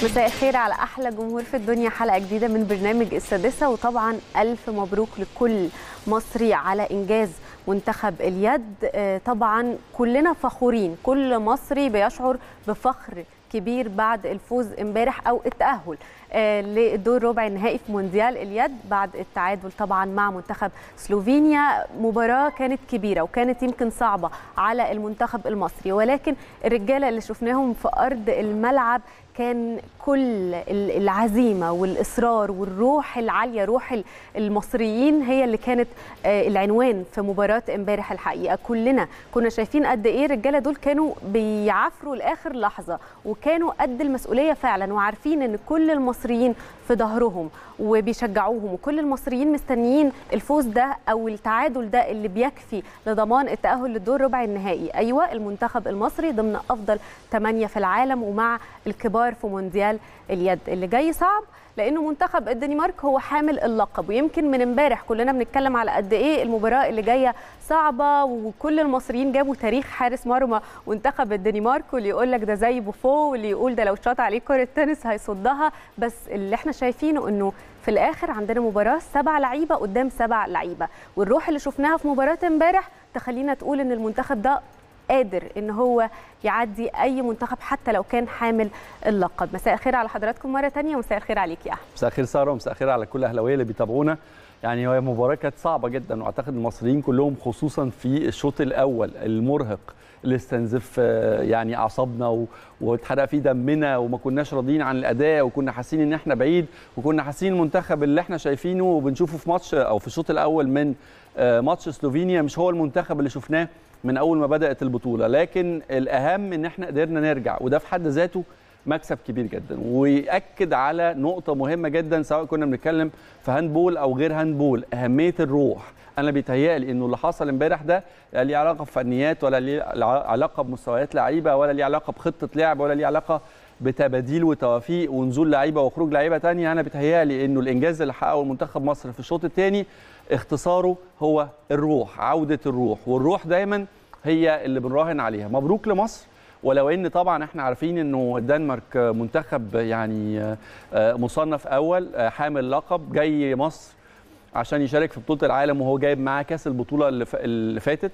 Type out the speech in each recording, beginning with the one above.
مساء الخير على احلى جمهور في الدنيا حلقه جديده من برنامج السادسه وطبعا الف مبروك لكل مصري على انجاز منتخب اليد آه، طبعا كلنا فخورين كل مصري بيشعر بفخر كبير بعد الفوز امبارح او التاهل آه، للدور ربع النهائي في مونديال اليد بعد التعادل طبعا مع منتخب سلوفينيا مباراه كانت كبيره وكانت يمكن صعبه على المنتخب المصري ولكن الرجاله اللي شفناهم في ارض الملعب كان كل العزيمه والاصرار والروح العاليه روح المصريين هي اللي كانت آه، العنوان في مباراه امبارح الحقيقه كلنا كنا شايفين قد ايه الرجاله دول كانوا بيعافروا لاخر لحظه وكانوا قد المسؤوليه فعلا وعارفين ان كل المصريين في ظهرهم وبيشجعوهم وكل المصريين مستنيين الفوز ده او التعادل ده اللي بيكفي لضمان التاهل للدور ربع النهائي ايوه المنتخب المصري ضمن افضل ثمانيه في العالم ومع الكبار في مونديال اليد اللي جاي صعب لانه منتخب الدنمارك هو حامل اللقب ويمكن من امبارح كلنا بنتكلم على قد ايه المباراه اللي جايه صعبه وكل المصريين جابوا تاريخ حارس مرمى منتخب الدنمارك واللي يقول لك ده زي بوفو واللي يقول ده لو شاط عليه كره تنس هيصدها بس اللي احنا شايفينه انه في الاخر عندنا مباراه سبع لعيبه قدام سبع لعيبه والروح اللي شفناها في مباراه امبارح تخلينا تقول ان المنتخب ده قادر ان هو يعدي اي منتخب حتى لو كان حامل اللقب مساء الخير على حضراتكم مره ثانيه ومساء الخير عليك يا احمد مساء الخير ساره ومساء الخير على كل اهلاويه اللي بيتابعونا يعني هي مباراه كانت صعبه جدا واعتقد المصريين كلهم خصوصا في الشوط الاول المرهق اللي استنزف آه، يعني اعصابنا و- واتحرق فيه دمنا وما كناش راضيين عن الاداء وكنا حاسين ان احنا بعيد وكنا حاسين المنتخب اللي احنا شايفينه وبنشوفه في ماتش او في الشوط الاول من آه، ماتش سلوفينيا مش هو المنتخب اللي شفناه من اول ما بدات البطوله لكن الاهم ان احنا قدرنا نرجع وده في حد ذاته مكسب كبير جدا ويأكد على نقطة مهمة جدا سواء كنا بنتكلم في هاندبول أو غير هاندبول أهمية الروح أنا بيتهيألي إنه اللي حصل امبارح ده لا ليه علاقة بفنيات ولا ليه علاقة بمستويات لعيبة ولا ليه علاقة بخطة لعب ولا ليه علاقة بتباديل وتوافيق ونزول لعيبة وخروج لعيبة تانية أنا بيتهيألي إنه الإنجاز اللي حققه المنتخب مصر في الشوط الثاني اختصاره هو الروح عودة الروح والروح دايما هي اللي بنراهن عليها مبروك لمصر ولو ان طبعا احنا عارفين انه الدنمارك منتخب يعني مصنف اول حامل لقب جاي مصر عشان يشارك في بطوله العالم وهو جايب معاه كاس البطوله اللي ف- اللي فاتت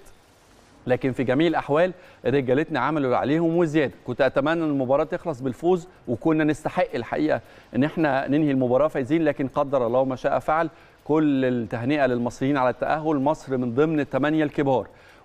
لكن في جميع الاحوال رجالتنا عملوا اللي عليهم وزياده كنت اتمنى ان المباراه تخلص بالفوز وكنا نستحق الحقيقه ان احنا ننهي المباراه فايزين لكن قدر الله ما شاء فعل كل التهنئه للمصريين على التاهل مصر من ضمن الثمانيه الكبار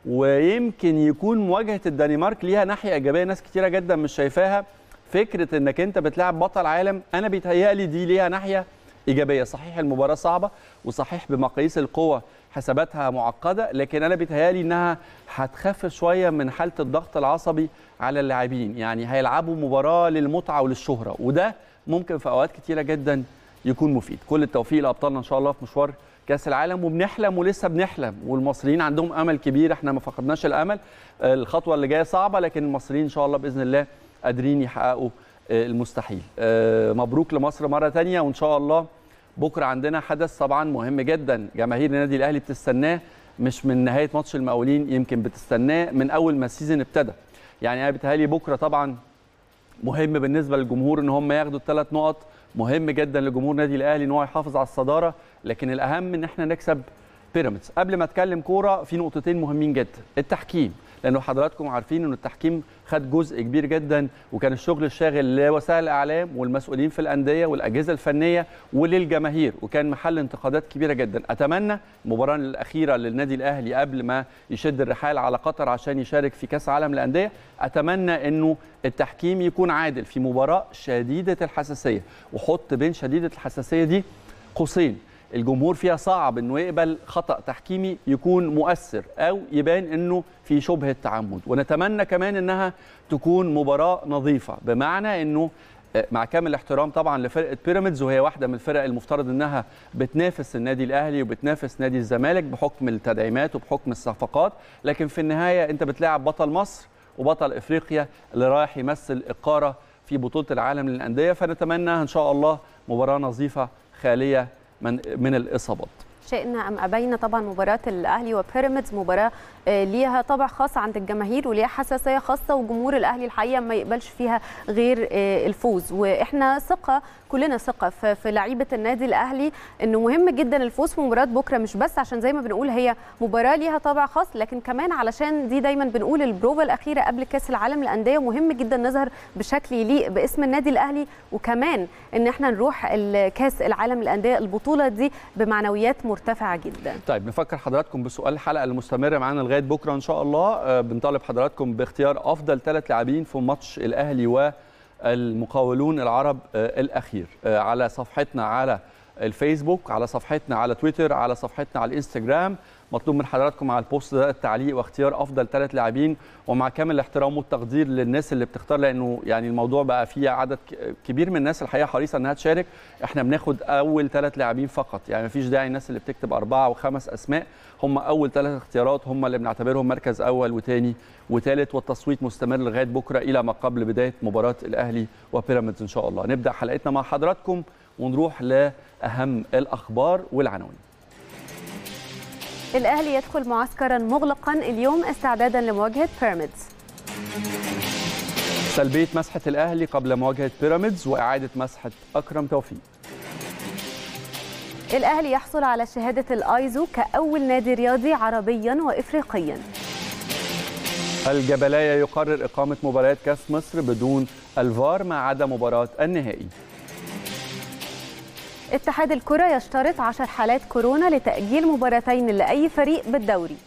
ويمكن يكون مواجهه الدنمارك ليها ناحيه ايجابيه ناس كتيره جدا مش شايفاها فكره انك انت بتلعب بطل عالم انا بيتهيألي دي ليها ناحيه ايجابيه صحيح المباراه صعبه وصحيح بمقاييس القوه حساباتها معقده لكن انا بيتهيألي انها هتخفف شويه من حاله الضغط العصبي على اللاعبين يعني هيلعبوا مباراه للمتعه وللشهره وده ممكن في اوقات كتيره جدا يكون مفيد كل التوفيق لابطالنا ان شاء الله في مشوار كاس العالم وبنحلم ولسه بنحلم والمصريين عندهم امل كبير احنا ما فقدناش الامل الخطوه اللي جايه صعبه لكن المصريين ان شاء الله باذن الله قادرين يحققوا آه، المستحيل آه، مبروك لمصر مره تانية وان شاء الله بكره عندنا حدث طبعا مهم جدا جماهير النادي الاهلي بتستناه مش من نهايه ماتش المقاولين يمكن بتستناه من اول ما السيزون ابتدى يعني انا بيتهيألي بكره طبعا مهم بالنسبه للجمهور ان هم ياخدوا الثلاث نقط مهم جدا لجمهور النادي الاهلي ان هو يحافظ على الصداره لكن الاهم ان احنا نكسب بيراميدز قبل ما اتكلم كوره في نقطتين مهمين جدا التحكيم لانه حضراتكم عارفين ان التحكيم خد جزء كبير جدا وكان الشغل الشاغل لوسائل الاعلام والمسؤولين في الانديه والاجهزه الفنيه وللجماهير وكان محل انتقادات كبيره جدا اتمنى المباراه الاخيره للنادي الاهلي قبل ما يشد الرحال على قطر عشان يشارك في كاس عالم الانديه اتمنى انه التحكيم يكون عادل في مباراه شديده الحساسيه وحط بين شديده الحساسيه دي قوسين الجمهور فيها صعب انه يقبل خطا تحكيمي يكون مؤثر او يبان انه في شبهه تعمد ونتمنى كمان انها تكون مباراه نظيفه بمعنى انه آه، مع كامل الاحترام طبعا لفرقه بيراميدز وهي واحده من الفرق المفترض انها بتنافس النادي الاهلي وبتنافس نادي الزمالك بحكم التدعيمات وبحكم الصفقات لكن في النهايه انت بتلاعب بطل مصر وبطل افريقيا اللي رايح يمثل القاره في بطوله العالم للانديه فنتمنى ان شاء الله مباراه نظيفه خاليه من من الاصابات شئنا ام ابينا طبعا مباراه الاهلي وبيراميدز مباراه ليها طابع خاص عند الجماهير وليها حساسيه خاصه وجمهور الاهلي الحقيقه ما يقبلش فيها غير الفوز واحنا ثقه كلنا ثقه في لعيبه النادي الاهلي انه مهم جدا الفوز في مباراه بكره مش بس عشان زي ما بنقول هي مباراه ليها طابع خاص لكن كمان علشان دي دايما بنقول البروفا الاخيره قبل كاس العالم للانديه ومهم جدا نظهر بشكل يليق باسم النادي الاهلي وكمان ان احنا نروح كاس العالم للانديه البطوله دي بمعنويات مرتفعه جدا طيب نفكر حضراتكم بسؤال الحلقه المستمره معانا لغايه بكره ان شاء الله بنطالب حضراتكم باختيار افضل ثلاث لاعبين في ماتش الاهلي والمقاولون العرب الاخير على صفحتنا على الفيسبوك على صفحتنا على تويتر على صفحتنا على الانستجرام مطلوب من حضراتكم على البوست ده التعليق واختيار افضل ثلاث لاعبين ومع كامل الاحترام والتقدير للناس اللي بتختار لانه يعني الموضوع بقى فيه عدد كبير من الناس الحقيقه حريصه انها تشارك احنا بناخد اول ثلاث لاعبين فقط يعني مفيش داعي الناس اللي بتكتب اربعه وخمس اسماء هم اول ثلاث اختيارات هم اللي بنعتبرهم مركز اول وثاني وثالث والتصويت مستمر لغايه بكره الى ما قبل بدايه مباراه الاهلي وبيراميدز ان شاء الله نبدا حلقتنا مع حضراتكم ونروح لاهم الاخبار والعناوين الأهلي يدخل معسكرا مغلقا اليوم استعدادا لمواجهة بيراميدز سلبية مسحة الأهلي قبل مواجهة بيراميدز وإعادة مسحة أكرم توفيق الأهلي يحصل على شهادة الآيزو كأول نادي رياضي عربيا وإفريقيا الجبلاية يقرر إقامة مباريات كأس مصر بدون الفار ما عدا مباراة النهائي اتحاد الكرة يشترط 10 حالات كورونا لتأجيل مباراتين لأي فريق بالدوري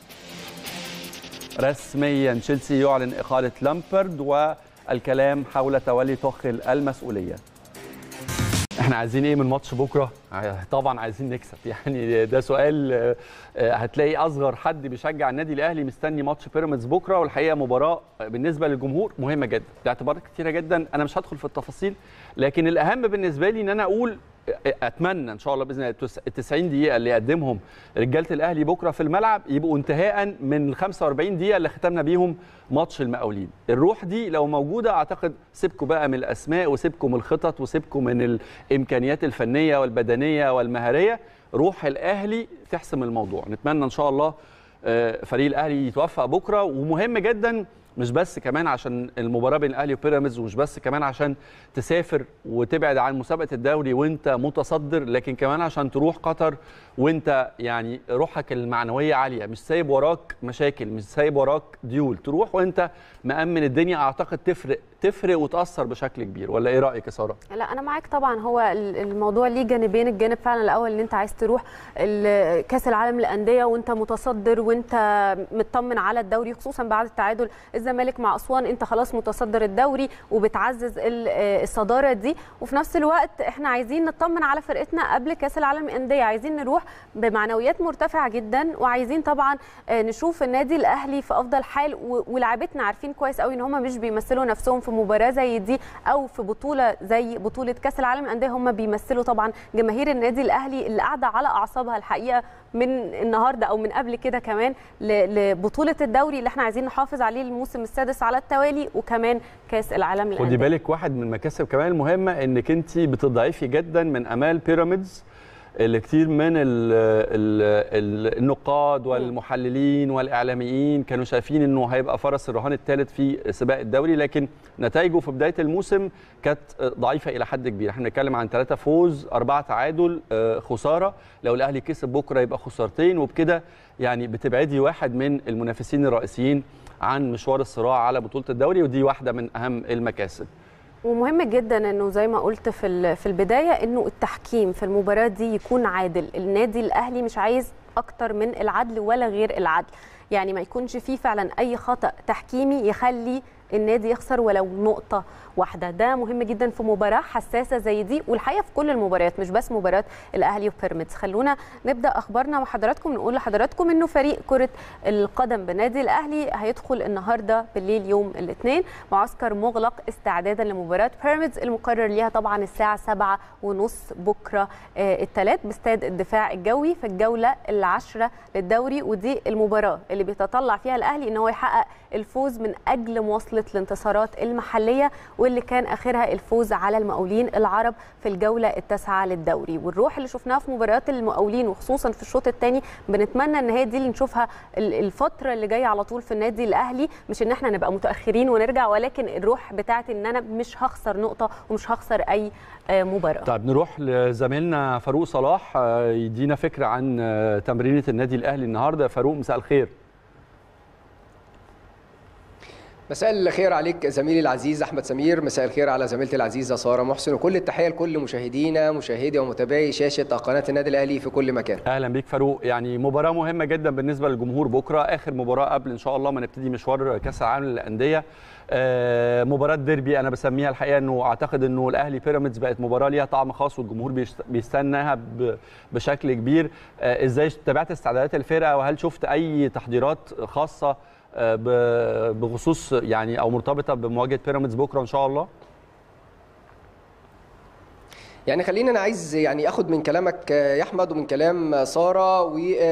رسميا تشيلسي يعلن إقالة لامبرد والكلام حول تولي توخل المسؤولية احنا عايزين ايه من ماتش بكره طبعا عايزين نكسب يعني ده سؤال هتلاقي اصغر حد بيشجع النادي الاهلي مستني ماتش بيراميدز بكره والحقيقه مباراه بالنسبه للجمهور مهمه جدا باعتبارات كتيره جدا انا مش هدخل في التفاصيل لكن الاهم بالنسبه لي ان انا اقول اتمنى ان شاء الله باذن الله ال 90 دقيقه اللي يقدمهم رجاله الاهلي بكره في الملعب يبقوا انتهاء من ال 45 دقيقه اللي ختمنا بيهم ماتش المقاولين الروح دي لو موجوده اعتقد سيبكم بقى من الاسماء وسيبكم من الخطط وسيبكم من الامكانيات الفنيه والبدنيه والمهاريه روح الاهلي تحسم الموضوع نتمنى ان شاء الله فريق الاهلي يتوفق بكره ومهم جدا مش بس كمان عشان المباراه بين الاهلي وبيراميدز ومش بس كمان عشان تسافر وتبعد عن مسابقه الدوري وانت متصدر لكن كمان عشان تروح قطر وانت يعني روحك المعنويه عاليه مش سايب وراك مشاكل مش سايب وراك ديول تروح وانت مامن الدنيا اعتقد تفرق تفرق وتاثر بشكل كبير ولا ايه رايك يا ساره لا انا معاك طبعا هو الموضوع ليه جانبين الجانب فعلا الاول ان انت عايز تروح كاس العالم للانديه وانت متصدر وانت مطمن على الدوري خصوصا بعد التعادل الزمالك مع اسوان انت خلاص متصدر الدوري وبتعزز الصداره دي وفي نفس الوقت احنا عايزين نطمن على فرقتنا قبل كاس العالم للانديه عايزين نروح بمعنويات مرتفعه جدا وعايزين طبعا نشوف النادي الاهلي في افضل حال ولاعبتنا عارفين كويس قوي ان هم مش بيمثلوا نفسهم في مباراه زي دي او في بطوله زي بطوله كاس العالم للانديه هم بيمثلوا طبعا جماهير النادي الاهلي اللي قاعده على اعصابها الحقيقه من النهارده او من قبل كده كمان لبطوله الدوري اللي احنا عايزين نحافظ عليه الموسم السادس على التوالي وكان كاس العالم للانديه خدي بالك واحد من المكاسب كمان المهمه انك انت بتضعفي جدا من امال بيراميدز اللي كتير من ال ال ال النقاد والمحللين والاعلاميين كانوا شايفين انه هيبقى فرس الرهان الثالث في سباق الدوري لكن نتائجه في بدايه الموسم كانت ضعيفه الى حد كبير احنا بنتكلم عن ثلاثة فوز أربعة تعادل خساره لو الاهلي كسب بكره يبقى خسارتين وبكده يعني بتبعدي واحد من المنافسين الرئيسيين عن مشوار الصراع على بطوله الدوري ودي واحده من اهم المكاسب ومهم جدا انه زي ما قلت في في البدايه انه التحكيم في المباراه دي يكون عادل النادي الاهلي مش عايز اكتر من العدل ولا غير العدل يعني ما يكونش فيه فعلا اي خطا تحكيمي يخلي النادي يخسر ولو نقطه واحده ده مهم جدا في مباراه حساسه زي دي والحقيقه في كل المباريات مش بس مباراه الاهلي وبيراميدز خلونا نبدا اخبارنا مع حضراتكم نقول لحضراتكم انه فريق كره القدم بنادي الاهلي هيدخل النهارده بالليل يوم الاثنين معسكر مغلق استعدادا لمباراه بيراميدز المقرر ليها طبعا الساعه 7 ونص بكره الثلاث باستاد الدفاع الجوي في الجوله العاشره للدوري ودي المباراه اللي بيتطلع فيها الاهلي ان هو يحقق الفوز من اجل مواصله وصلت لانتصارات المحليه واللي كان اخرها الفوز على المقاولين العرب في الجوله التاسعه للدوري والروح اللي شفناها في مباريات المقاولين وخصوصا في الشوط الثاني بنتمنى ان هي دي اللي نشوفها الفتره اللي جايه على طول في النادي الاهلي مش ان احنا نبقى متاخرين ونرجع ولكن الروح بتاعت ان انا مش هخسر نقطه ومش هخسر اي مباراه طيب نروح لزميلنا فاروق صلاح يدينا فكره عن تمرينه النادي الاهلي النهارده فاروق مساء الخير مساء الخير عليك زميلي العزيز احمد سمير مساء الخير على زميلتي العزيزه ساره محسن وكل التحيه لكل مشاهدينا مشاهدي ومتابعي شاشه قناه النادي الاهلي في كل مكان اهلا بيك فاروق يعني مباراه مهمه جدا بالنسبه للجمهور بكره اخر مباراه قبل ان شاء الله ما نبتدي مشوار كاس العالم للانديه آه مباراه ديربي انا بسميها الحقيقه انه اعتقد انه الاهلي بيراميدز بقت مباراه ليها طعم خاص والجمهور بيستناها بشكل كبير آه ازاي تابعت استعدادات الفرقه وهل شفت اي تحضيرات خاصه بخصوص يعني او مرتبطه بمواجهه بيراميدز بكره ان شاء الله يعني خليني انا عايز يعني اخد من كلامك يا احمد ومن كلام ساره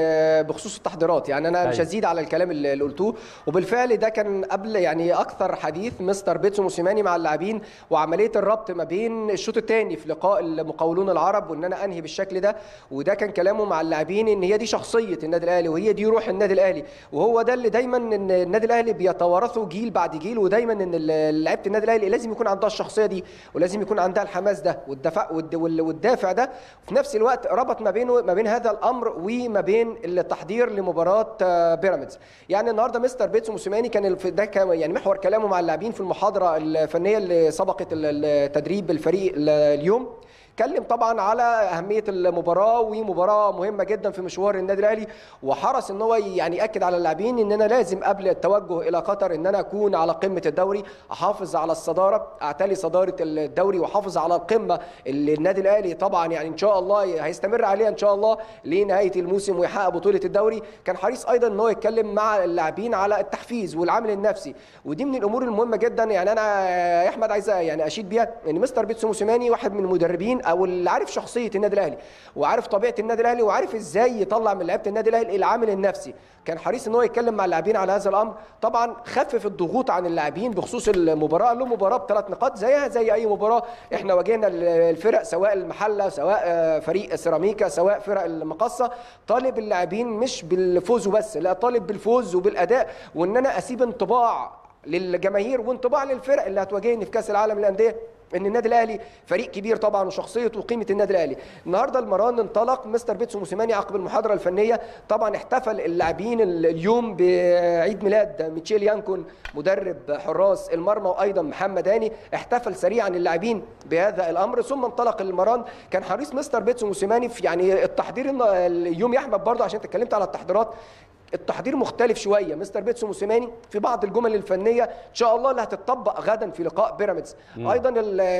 وبخصوص التحضيرات يعني انا مش هزيد على الكلام اللي قلتوه وبالفعل ده كان قبل يعني اكثر حديث مستر بيتسو موسيماني مع اللاعبين وعمليه الربط ما بين الشوط الثاني في لقاء المقاولون العرب وان انا انهي بالشكل ده وده كان كلامه مع اللاعبين ان هي دي شخصيه النادي الاهلي وهي دي روح النادي الاهلي وهو ده اللي دايما ان النادي الاهلي بيتوارثه جيل بعد جيل ودايما ان لعيبه النادي الاهلي لازم يكون عندها الشخصيه دي ولازم يكون عندها الحماس ده والدفاع والدافع ده وفي نفس الوقت ربط ما بينه ما بين هذا الامر وما بين التحضير لمباراه بيراميدز يعني النهارده مستر بيتسو موسيماني كان ده كان يعني محور كلامه مع اللاعبين في المحاضره الفنيه اللي سبقت التدريب الفريق اليوم اتكلم طبعا على اهميه المباراه ومباراه مهمه جدا في مشوار النادي الاهلي وحرص ان هو يعني ياكد على اللاعبين ان انا لازم قبل التوجه الى قطر ان انا اكون على قمه الدوري احافظ على الصداره اعتلي صداره الدوري واحافظ على القمه اللي النادي الاهلي طبعا يعني ان شاء الله هيستمر عليها ان شاء الله لنهايه الموسم ويحقق بطوله الدوري كان حريص ايضا ان هو يتكلم مع اللاعبين على التحفيز والعامل النفسي ودي من الامور المهمه جدا يعني انا يا احمد عايز يعني اشيد بيها ان مستر بيتسو موسيماني واحد من المدربين او اللي عارف شخصيه النادي الاهلي وعارف طبيعه النادي الاهلي وعارف ازاي يطلع من لعيبه النادي الاهلي العامل النفسي كان حريص ان هو يتكلم مع اللاعبين على هذا الامر طبعا خفف الضغوط عن اللاعبين بخصوص المباراه له مباراه بثلاث نقاط زيها زي اي مباراه احنا واجهنا الفرق سواء المحله سواء فريق سيراميكا سواء فرق المقصه طالب اللاعبين مش بالفوز وبس لا طالب بالفوز وبالاداء وان انا اسيب انطباع للجماهير وانطباع للفرق اللي هتواجهني في كاس العالم للانديه ان النادي الاهلي فريق كبير طبعا وشخصيه وقيمه النادي الاهلي النهارده المران انطلق مستر بيتسو موسيماني عقب المحاضره الفنيه طبعا احتفل اللاعبين اليوم بعيد ميلاد ميتشيل يانكون مدرب حراس المرمى وايضا محمد هاني احتفل سريعا اللاعبين بهذا الامر ثم انطلق المران كان حريص مستر بيتسو موسيماني في يعني التحضير اليوم يا احمد برضه عشان اتكلمت على التحضيرات التحضير مختلف شويه مستر بيتسو موسيماني في بعض الجمل الفنيه ان شاء الله اللي هتطبق غدا في لقاء بيراميدز ايضا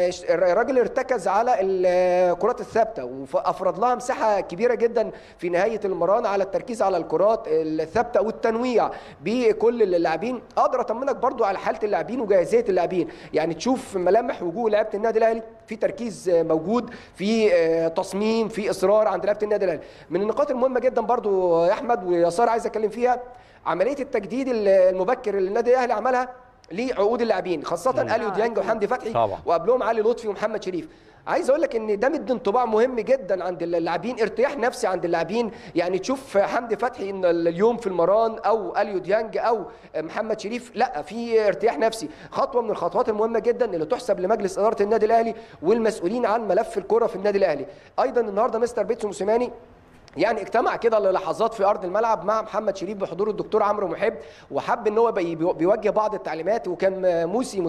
الراجل ارتكز على الكرات الثابته وافرض لها مساحه كبيره جدا في نهايه المران على التركيز على الكرات الثابته والتنويع بكل اللاعبين اقدر اطمنك برضو على حاله اللاعبين وجاهزيه اللاعبين يعني تشوف ملامح وجوه لعيبه النادي الاهلي في تركيز موجود في تصميم في اصرار عند لعيبه النادي الاهلي من النقاط المهمه جدا برضو يا احمد ويا ساره عايز اتكلم فيها عمليه التجديد المبكر اللي النادي الاهلي عملها لعقود اللاعبين خاصه اليو ديانج وحمدي فتحي طبعا. وقبلهم علي لطفي ومحمد شريف عايز اقول لك ان ده مدي انطباع مهم جدا عند اللاعبين ارتياح نفسي عند اللاعبين يعني تشوف حمدي فتحي ان اليوم في المران او اليو ديانج او محمد شريف لا في ارتياح نفسي خطوه من الخطوات المهمه جدا اللي تحسب لمجلس اداره النادي الاهلي والمسؤولين عن ملف الكره في النادي الاهلي ايضا النهارده مستر بيتسو موسيماني يعني اجتمع كده للحظات في ارض الملعب مع محمد شريف بحضور الدكتور عمرو محب وحب ان هو بيوجه بعض التعليمات وكان موسي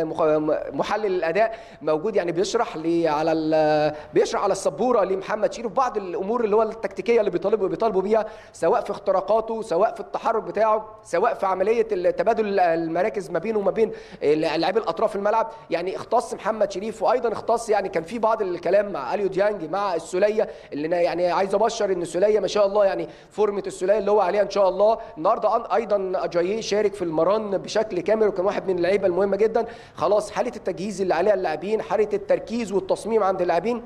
محلل الاداء موجود يعني بيشرح لي على بيشرح على السبوره لمحمد شريف بعض الامور اللي هو التكتيكيه اللي بيطالبوا بيطالبوا بيها سواء في اختراقاته سواء في التحرك بتاعه سواء في عمليه تبادل المراكز ما بينه وما بين لاعبي الاطراف الملعب يعني اختص محمد شريف وايضا اختص يعني كان في بعض الكلام مع اليو ديانج مع السوليه اللي يعني عايز ابشر ان السوليه ما شاء الله يعني فورمه السوليه اللي هو عليها ان شاء الله النهارده ايضا اجاييه شارك في المران بشكل كامل وكان واحد من اللعيبه المهمه جدا خلاص حاله التجهيز اللي عليها اللاعبين حاله التركيز والتصميم عند اللاعبين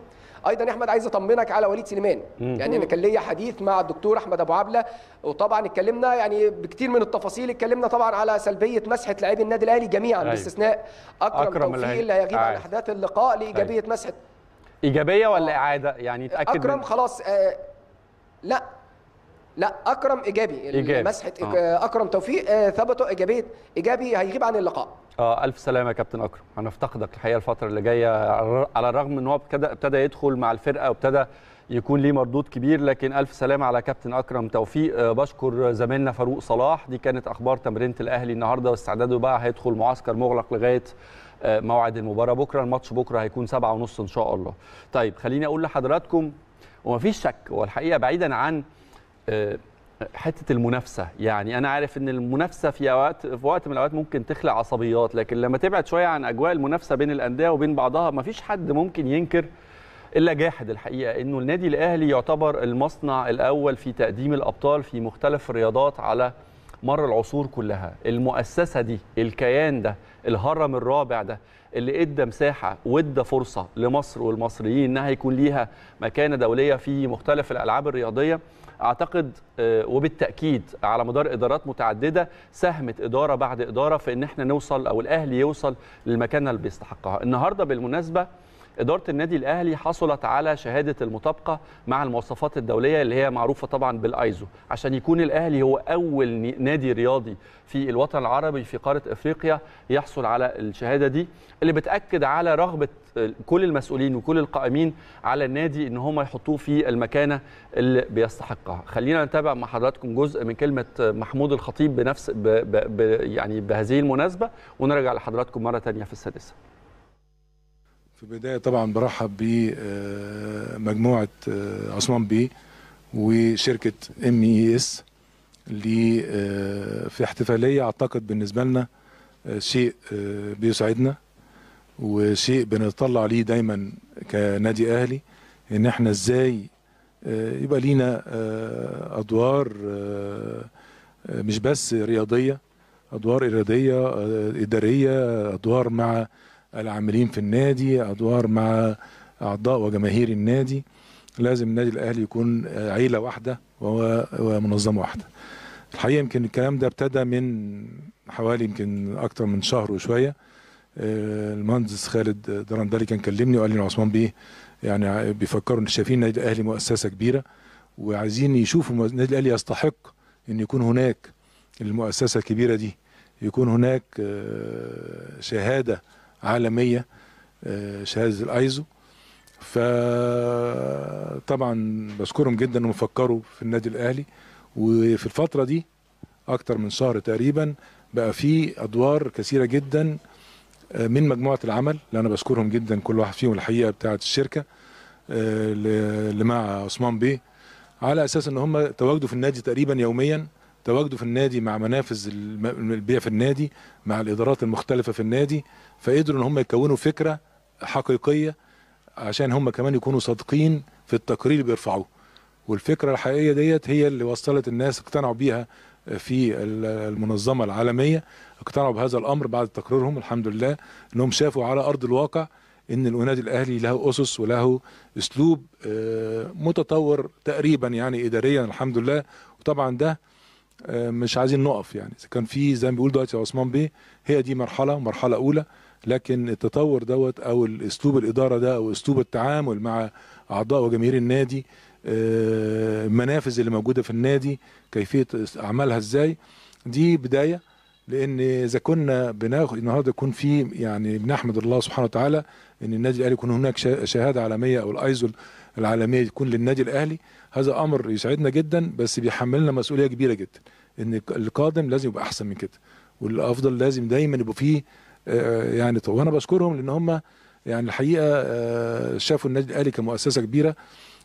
ايضا يا احمد عايز اطمنك على وليد سليمان يعني انا كان ليا حديث مع الدكتور احمد ابو عبله وطبعا اتكلمنا يعني بكتير من التفاصيل اتكلمنا طبعا على سلبيه مسحه لاعبي النادي الاهلي جميعا أيوة. باستثناء اكرم, أكرم أكرم اللي توفيق هي- اللي هيغيب عن عادي. احداث اللقاء لايجابيه مسحه ايجابيه ولا اعاده يعني تاكد اكرم من- خلاص آه لا لا اكرم ايجابي إيجابي. مسحه آه. آه. اكرم توفيق آه ثبتوا ايجابيه ايجابي هيغيب عن اللقاء اه الف سلامه يا كابتن اكرم هنفتقدك الحقيقه الفتره اللي جايه على الرغم ان هو ابتدى ابتدى يدخل مع الفرقه وابتدى يكون ليه مردود كبير لكن الف سلامه على كابتن اكرم توفيق آه، بشكر زميلنا فاروق صلاح دي كانت اخبار تمرينه الاهلي النهارده واستعداده بقى هيدخل معسكر مغلق لغايه آه، موعد المباراه بكره الماتش بكره هيكون سبعة ونص ان شاء الله طيب خليني اقول لحضراتكم ومفيش شك والحقيقه بعيدا عن آه، حته المنافسه يعني انا عارف ان المنافسه في اوقات في وقت من الاوقات ممكن تخلق عصبيات لكن لما تبعد شويه عن اجواء المنافسه بين الانديه وبين بعضها مفيش حد ممكن ينكر الا جاحد الحقيقه انه النادي الاهلي يعتبر المصنع الاول في تقديم الابطال في مختلف الرياضات على مر العصور كلها المؤسسه دي الكيان ده الهرم الرابع ده اللي ادى مساحه وادى فرصه لمصر والمصريين انها يكون ليها مكانه دوليه في مختلف الالعاب الرياضيه اعتقد آه، وبالتاكيد على مدار ادارات متعدده ساهمت اداره بعد اداره في ان احنا نوصل او الاهلي يوصل للمكانه اللي بيستحقها النهارده بالمناسبه إدارة النادي الأهلي حصلت على شهادة المطابقة مع المواصفات الدولية اللي هي معروفة طبعا بالأيزو عشان يكون الأهلي هو أول ن- نادي رياضي في الوطن العربي في قارة إفريقيا يحصل على الشهادة دي اللي بتأكد على رغبة كل المسؤولين وكل القائمين على النادي ان هم يحطوه في المكانه اللي بيستحقها. خلينا نتابع مع حضراتكم جزء من كلمه محمود الخطيب بنفس ب ب ب يعني بهذه المناسبه ونرجع لحضراتكم مره ثانيه في السادسه. في البداية طبعا برحب بمجموعة عثمان بيه وشركة ام اي اس اللي آه، في احتفالية اعتقد بالنسبة لنا آه، شيء آه، بيسعدنا وشيء بنطلع ليه دايما كنادي اهلي ان احنا ازاي آه، يبقى لينا آه، ادوار آه، آه، مش بس رياضية ادوار ارادية آه، ادارية ادوار مع العاملين في النادي ادوار مع اعضاء وجماهير النادي لازم النادي الاهلي يكون عيله واحده وهو- ومنظمه واحده الحقيقه يمكن الكلام ده ابتدى من حوالي يمكن اكتر من شهر وشويه آه، المهندس خالد درندلي كان كلمني وقال لي إن عثمان بيه يعني بيفكروا ان شايفين النادي الاهلي مؤسسه كبيره وعايزين يشوفوا النادي الاهلي يستحق ان يكون هناك المؤسسه الكبيره دي يكون هناك آه، شهاده عالميه آه، شهاده الايزو فطبعا بشكرهم جدا انهم فكروا في النادي الاهلي وفي الفتره دي اكتر من شهر تقريبا بقى في ادوار كثيره جدا آه، من مجموعه العمل اللي انا بشكرهم جدا كل واحد فيهم الحقيقه بتاعه الشركه آه، اللي مع عثمان بيه على اساس ان هم تواجدوا في النادي تقريبا يوميا تواجدوا في النادي مع منافذ الم- البيع في النادي مع الادارات المختلفه في النادي فقدروا ان هم يكونوا فكره حقيقيه عشان هم كمان يكونوا صادقين في التقرير اللي بيرفعوه والفكره الحقيقيه ديت هي اللي وصلت الناس اقتنعوا بيها في ال- المنظمه العالميه اقتنعوا بهذا الامر بعد تقريرهم الحمد لله انهم شافوا على ارض الواقع ان النادي الاهلي له اسس وله اسلوب آه، متطور تقريبا يعني اداريا الحمد لله وطبعا ده آه، مش عايزين نقف يعني اذا كان في زي ما بيقول دلوقتي عثمان بيه هي دي مرحله مرحله اولى لكن التطور دوت او الاسلوب الاداره ده او اسلوب التعامل مع اعضاء وجماهير النادي آه، المنافذ اللي موجوده في النادي كيفيه اعمالها ازاي دي بدايه لان اذا كنا بناخد النهارده يكون في يعني بنحمد الله سبحانه وتعالى ان النادي الاهلي يكون هناك شا- شهاده عالميه او الايزو العالميه تكون للنادي الاهلي هذا امر يسعدنا جدا بس بيحملنا مسؤوليه كبيره جدا ان القادم لازم يبقى احسن من كده والافضل لازم دايما يبقوا فيه آه، يعني طب وانا بشكرهم لان هم يعني الحقيقه آه، شافوا النادي الاهلي كمؤسسه كبيره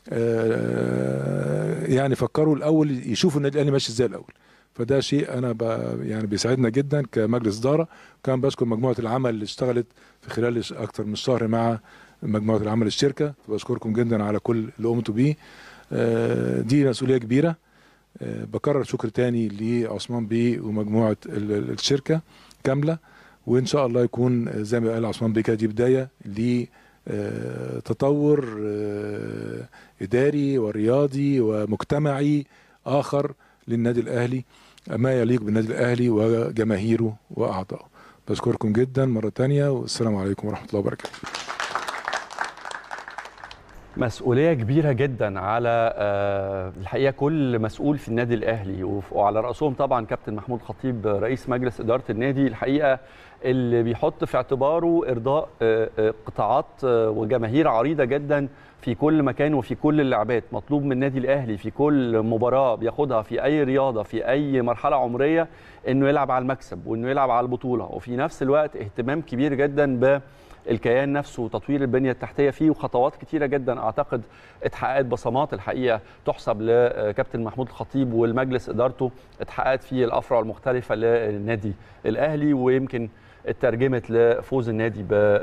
آه، يعني فكروا الاول يشوفوا النادي الاهلي ماشي ازاي الاول فده شيء انا ب يعني بيسعدنا جدا كمجلس اداره كان بشكر مجموعه العمل اللي اشتغلت في خلال اكثر من شهر مع مجموعه العمل الشركه بشكركم جدا على كل اللي قمتوا بيه آه، دي مسؤوليه كبيره آه، بكرر شكر تاني لعثمان بيه ومجموعه ال- ال- الشركه كامله وان شاء الله يكون زي ما قال عثمان بيه كده دي بدايه آه، تطور آه، اداري ورياضي ومجتمعي اخر للنادي الاهلي ما يليق بالنادي الاهلي وجماهيره واعضائه بشكركم جدا مره تانية والسلام عليكم ورحمه الله وبركاته مسؤوليه كبيره جدا على آه، الحقيقه كل مسؤول في النادي الاهلي وف- وعلى راسهم طبعا كابتن محمود خطيب رئيس مجلس اداره النادي الحقيقه اللي بيحط في اعتباره ارضاء آه، آه، قطاعات آه، وجماهير عريضه جدا في كل مكان وفي كل اللعبات مطلوب من النادي الاهلي في كل مباراه بياخدها في اي رياضه في اي مرحله عمريه انه يلعب على المكسب وانه يلعب على البطوله وفي نفس الوقت اهتمام كبير جدا ب الكيان نفسه وتطوير البنيه التحتيه فيه وخطوات كتيره جدا اعتقد اتحققت بصمات الحقيقه تحسب لكابتن محمود الخطيب والمجلس ادارته اتحققت في الافرع المختلفه للنادي الاهلي ويمكن اترجمت لفوز النادي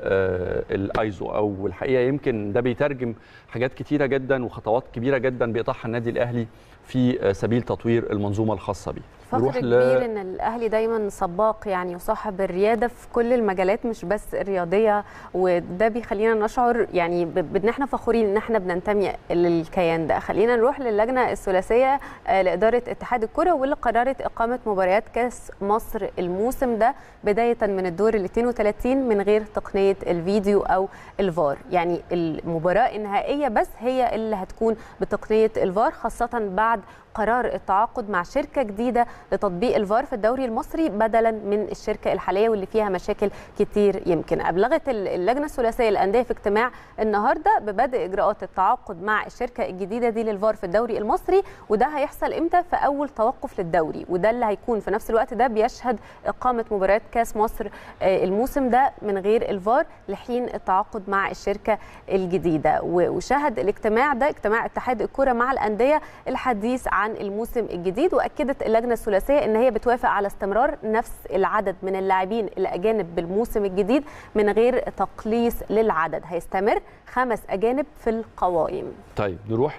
بالايزو او الحقيقه يمكن ده بيترجم حاجات كتيره جدا وخطوات كبيره جدا بيقطعها النادي الاهلي في سبيل تطوير المنظومه الخاصه بيه فخر نروح ل- كبير ان الاهلي دايما سباق يعني وصاحب الرياده في كل المجالات مش بس الرياضيه وده بيخلينا نشعر يعني ب- بان احنا فخورين ان احنا بننتمي للكيان ده خلينا نروح للجنه الثلاثيه آه، لاداره اتحاد الكره واللي قررت اقامه مباريات كاس مصر الموسم ده بدايه من الدور ال 32 من غير تقنيه الفيديو او الفار يعني المباراه النهائيه بس هي اللي هتكون بتقنيه الفار خاصه بعد قرار التعاقد مع شركه جديده لتطبيق الفار في الدوري المصري بدلا من الشركه الحاليه واللي فيها مشاكل كتير يمكن ابلغت ال- اللجنه الثلاثيه للانديه في اجتماع النهارده ببدء اجراءات التعاقد مع الشركه الجديده دي للفار في الدوري المصري وده هيحصل امتى في اول توقف للدوري وده اللي هيكون في نفس الوقت ده بيشهد اقامه مباريات كاس مصر آه، الموسم ده من غير الفار لحين التعاقد مع الشركه الجديده و- وشهد الاجتماع ده اجتماع اتحاد الكره مع الانديه الحديث عن الموسم الجديد واكدت اللجنه الثلاثيه ان هي بتوافق على استمرار نفس العدد من اللاعبين الاجانب بالموسم الجديد من غير تقليص للعدد هيستمر خمس اجانب في القوائم طيب نروح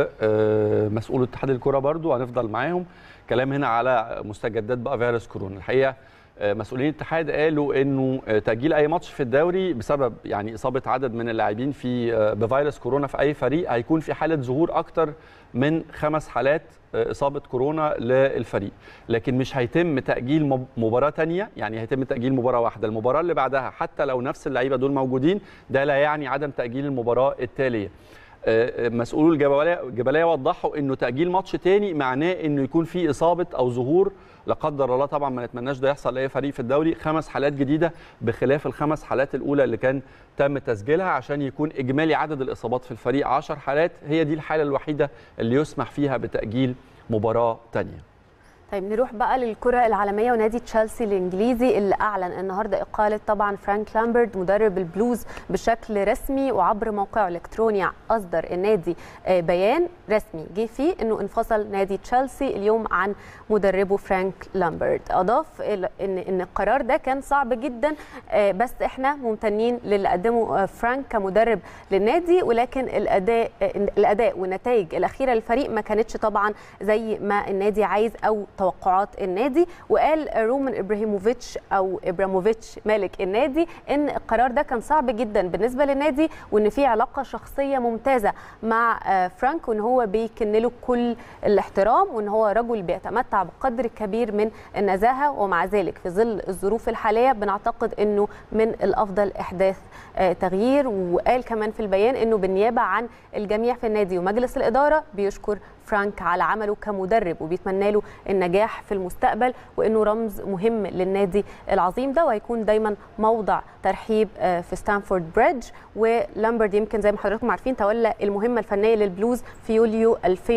لمسؤول اتحاد الكره برضو هنفضل معاهم كلام هنا على مستجدات بقى فيروس كورونا الحقيقه آه، مسؤولين الاتحاد قالوا انه آه، تاجيل اي ماتش في الدوري بسبب يعني اصابه عدد من اللاعبين في آه، بفيروس كورونا في اي فريق هيكون في حاله ظهور اكتر من خمس حالات آه، اصابه كورونا للفريق لكن مش هيتم تاجيل مب- مباراه تانية يعني هيتم تاجيل مباراه واحده المباراه اللي بعدها حتى لو نفس اللعيبه دول موجودين ده لا يعني عدم تاجيل المباراه التاليه آه، مسؤولو الجبليه الجبليه وضحوا انه تاجيل ماتش تاني معناه انه يكون في اصابه او ظهور لا قدر الله طبعا ما نتمناش ده يحصل لاي فريق في الدوري خمس حالات جديده بخلاف الخمس حالات الاولى اللي كان تم تسجيلها عشان يكون اجمالي عدد الاصابات في الفريق 10 حالات هي دي الحاله الوحيده اللي يسمح فيها بتاجيل مباراه تانية طيب نروح بقى للكرة العالمية ونادي تشيلسي الإنجليزي اللي أعلن النهاردة إقالة طبعا فرانك لامبرد مدرب البلوز بشكل رسمي وعبر موقعه الإلكتروني أصدر النادي آه، بيان رسمي جه فيه إنه انفصل نادي تشيلسي اليوم عن مدربه فرانك لامبرد أضاف ال- إن إن القرار ده كان صعب جدا آه، بس إحنا ممتنين للي قدمه آه، فرانك كمدرب للنادي ولكن الأداء آه، الأداء والنتائج الأخيرة للفريق ما كانتش طبعا زي ما النادي عايز او توقعات النادي وقال رومان ابراهيموفيتش او ابراموفيتش مالك النادي ان القرار ده كان صعب جدا بالنسبه للنادي وان في علاقه شخصيه ممتازه مع آه، فرانك وان هو بيكن له كل الاحترام وان هو رجل بيتمتع بقدر كبير من النزاهه ومع ذلك في ظل الظروف الحاليه بنعتقد انه من الافضل احداث آه، تغيير وقال كمان في البيان انه بالنيابه عن الجميع في النادي ومجلس الاداره بيشكر فرانك على عمله كمدرب وبيتمنى له النجاح في المستقبل وانه رمز مهم للنادي العظيم ده وهيكون دايما موضع ترحيب آه، في ستانفورد بريدج ولامبرد يمكن زي ما حضراتكم عارفين تولى المهمه الفنيه للبلوز في يوليو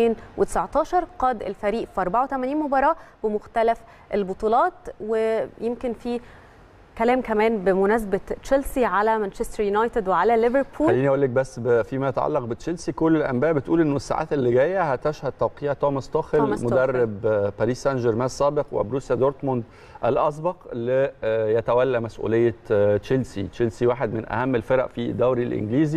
2019 قاد الفريق في 84 مباراه بمختلف البطولات ويمكن في كلام كمان بمناسبه تشيلسي على مانشستر يونايتد وعلى ليفربول خليني اقول لك بس ب- فيما يتعلق بتشيلسي كل الانباء بتقول انه الساعات اللي جايه هتشهد توقيع توماس توخل توماس توخل. مدرب آه، باريس سان جيرمان السابق وبروسيا دورتموند الاسبق اللي آه، يتولى مسؤوليه آه، تشيلسي تشيلسي واحد من اهم الفرق في الدوري الانجليزي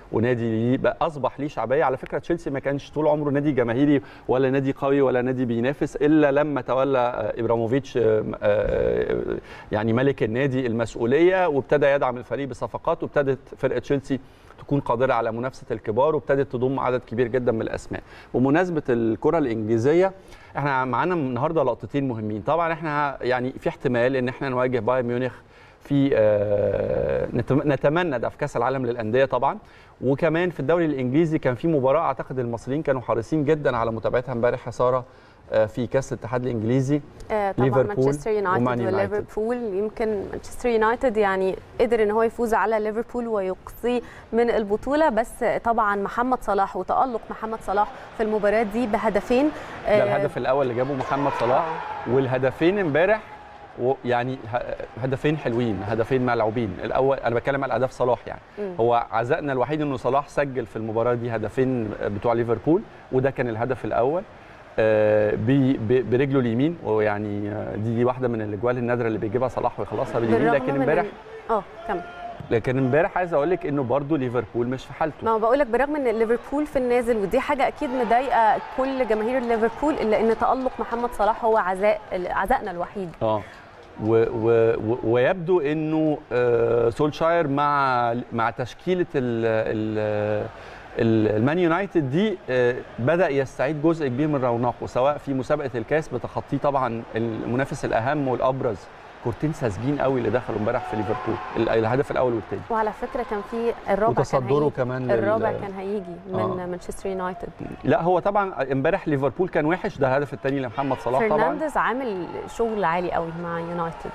ونادي ليه بقى اصبح ليه شعبيه على فكره تشيلسي ما كانش طول عمره نادي جماهيري ولا نادي قوي ولا نادي بينافس الا لما تولى آه، ابراموفيتش آه، آه، يعني ملك النادي المسؤوليه وابتدى يدعم الفريق بصفقات وابتدت فرقه تشيلسي تكون قادره على منافسه الكبار وابتدت تضم عدد كبير جدا من الاسماء بمناسبه الكره الانجليزيه احنا معانا النهارده لقطتين مهمين طبعا احنا يعني في احتمال ان احنا نواجه بايرن ميونخ في آه، نتم- نتمنى ده في كاس العالم للانديه طبعا وكمان في الدوري الانجليزي كان في مباراه اعتقد المصريين كانوا حريصين جدا على متابعتها امبارح يا ساره آه، في كاس الاتحاد الانجليزي آه، طبعا ليفربول مانشستر يونايتد ومان يونايتد. وليفربول يمكن مانشستر يونايتد يعني قدر ان هو يفوز على ليفربول ويقصيه من البطوله بس طبعا محمد صلاح وتالق محمد صلاح في المباراه دي بهدفين ده آه، الهدف الاول اللي جابه محمد صلاح والهدفين امبارح و- يعني ه- هدفين حلوين هدفين ملعوبين الاول انا بتكلم على اهداف صلاح يعني مم. هو عزائنا الوحيد انه صلاح سجل في المباراه دي هدفين بتوع ليفربول وده كان الهدف الاول آه، بي- ب- برجله اليمين ويعني آه، دي, دي واحده من الاجوال النادره اللي بيجيبها صلاح ويخلصها باليمين بالرغم لكن من امبارح ال- اه كمل لكن امبارح عايز اقول لك انه برضه ليفربول مش في حالته ما هو بقول لك برغم ان ليفربول في النازل ودي حاجه اكيد مضايقه كل جماهير ليفربول الا ان تالق محمد صلاح هو عزاء عزائنا الوحيد اه و و و ويبدو انه آه، سولشاير مع مع تشكيله ال ال ال- المان يونايتد دي آه، بدا يستعيد جزء كبير من رونقه سواء في مسابقه الكاس بتخطيه طبعا المنافس الاهم والابرز كورتين ساذجين قوي اللي دخلوا امبارح في ليفربول ال- الهدف الاول والثاني وعلى فكره كان في الرابع كان وتصدره هيجي كمان لل- الرابع كان هيجي من آه. مانشستر يونايتد لا هو طبعا امبارح ليفربول كان وحش ده الهدف الثاني لمحمد صلاح طبعا فرنانديز عامل شغل عالي قوي مع يونايتد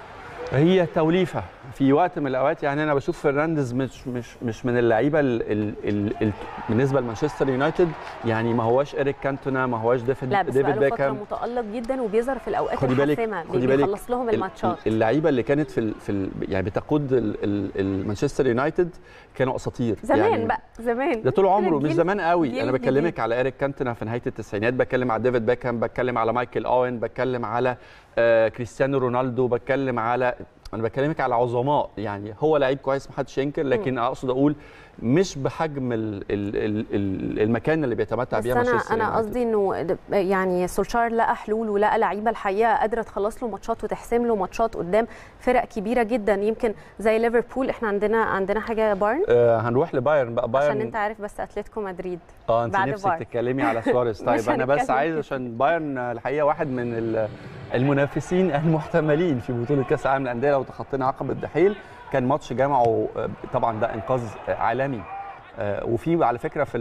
هي توليفه في وقت من الاوقات يعني انا بشوف فرنانديز مش مش مش من اللعيبه ال ال ال ال بالنسبه لمانشستر يونايتد يعني ما هواش اريك كانتونا ما هواش ديفيد لا بس ديفيد بقاله فتره بيكهام متالق جدا وبيظهر في الاوقات خدي بالك- الحاسمه خدي بالك بيخلص لهم ال- الماتشات ال- اللعيبه اللي كانت في ال في ال يعني بتقود ال- ال- المانشستر يونايتد كانوا اساطير زمان يعني بقى زمان ده طول عمره مش الجيل- زمان قوي الجيل انا الجديد. بكلمك على اريك كانتونا في نهايه التسعينات بتكلم على ديفيد بيكهام بتكلم على مايكل اوين بتكلم على آه كريستيانو رونالدو بتكلم على انا بكلمك على عظماء يعني هو لعيب كويس محدش ينكر لكن اقصد اقول مش بحجم ال ال ال ال المكان اللي بيتمتع بس بيها انا مانشستر انا يونايتد. قصدي انه د- يعني سولشار لقى حلول ولقى لعيبه الحقيقه قادره تخلص له ماتشات وتحسم له ماتشات قدام فرق كبيره جدا يمكن زي ليفربول احنا عندنا عندنا حاجه بايرن آه هنروح لبايرن بقى بايرن عشان انت عارف بس اتلتيكو مدريد اه انت بعد نفسك بايرن. تتكلمي على سواريز طيب مش انا بس هنتكلم عايز كتير. عشان بايرن الحقيقه واحد من ال- المنافسين المحتملين في بطوله كاس العالم للانديه لو تخطينا عقبه الدحيل كان ماتش جمعه آه، طبعا ده انقاذ آه، عالمي آه، وفي على فكره في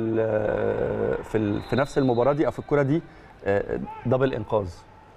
ال في ال في نفس المباراه دي او في الكره دي آه، دبل انقاذ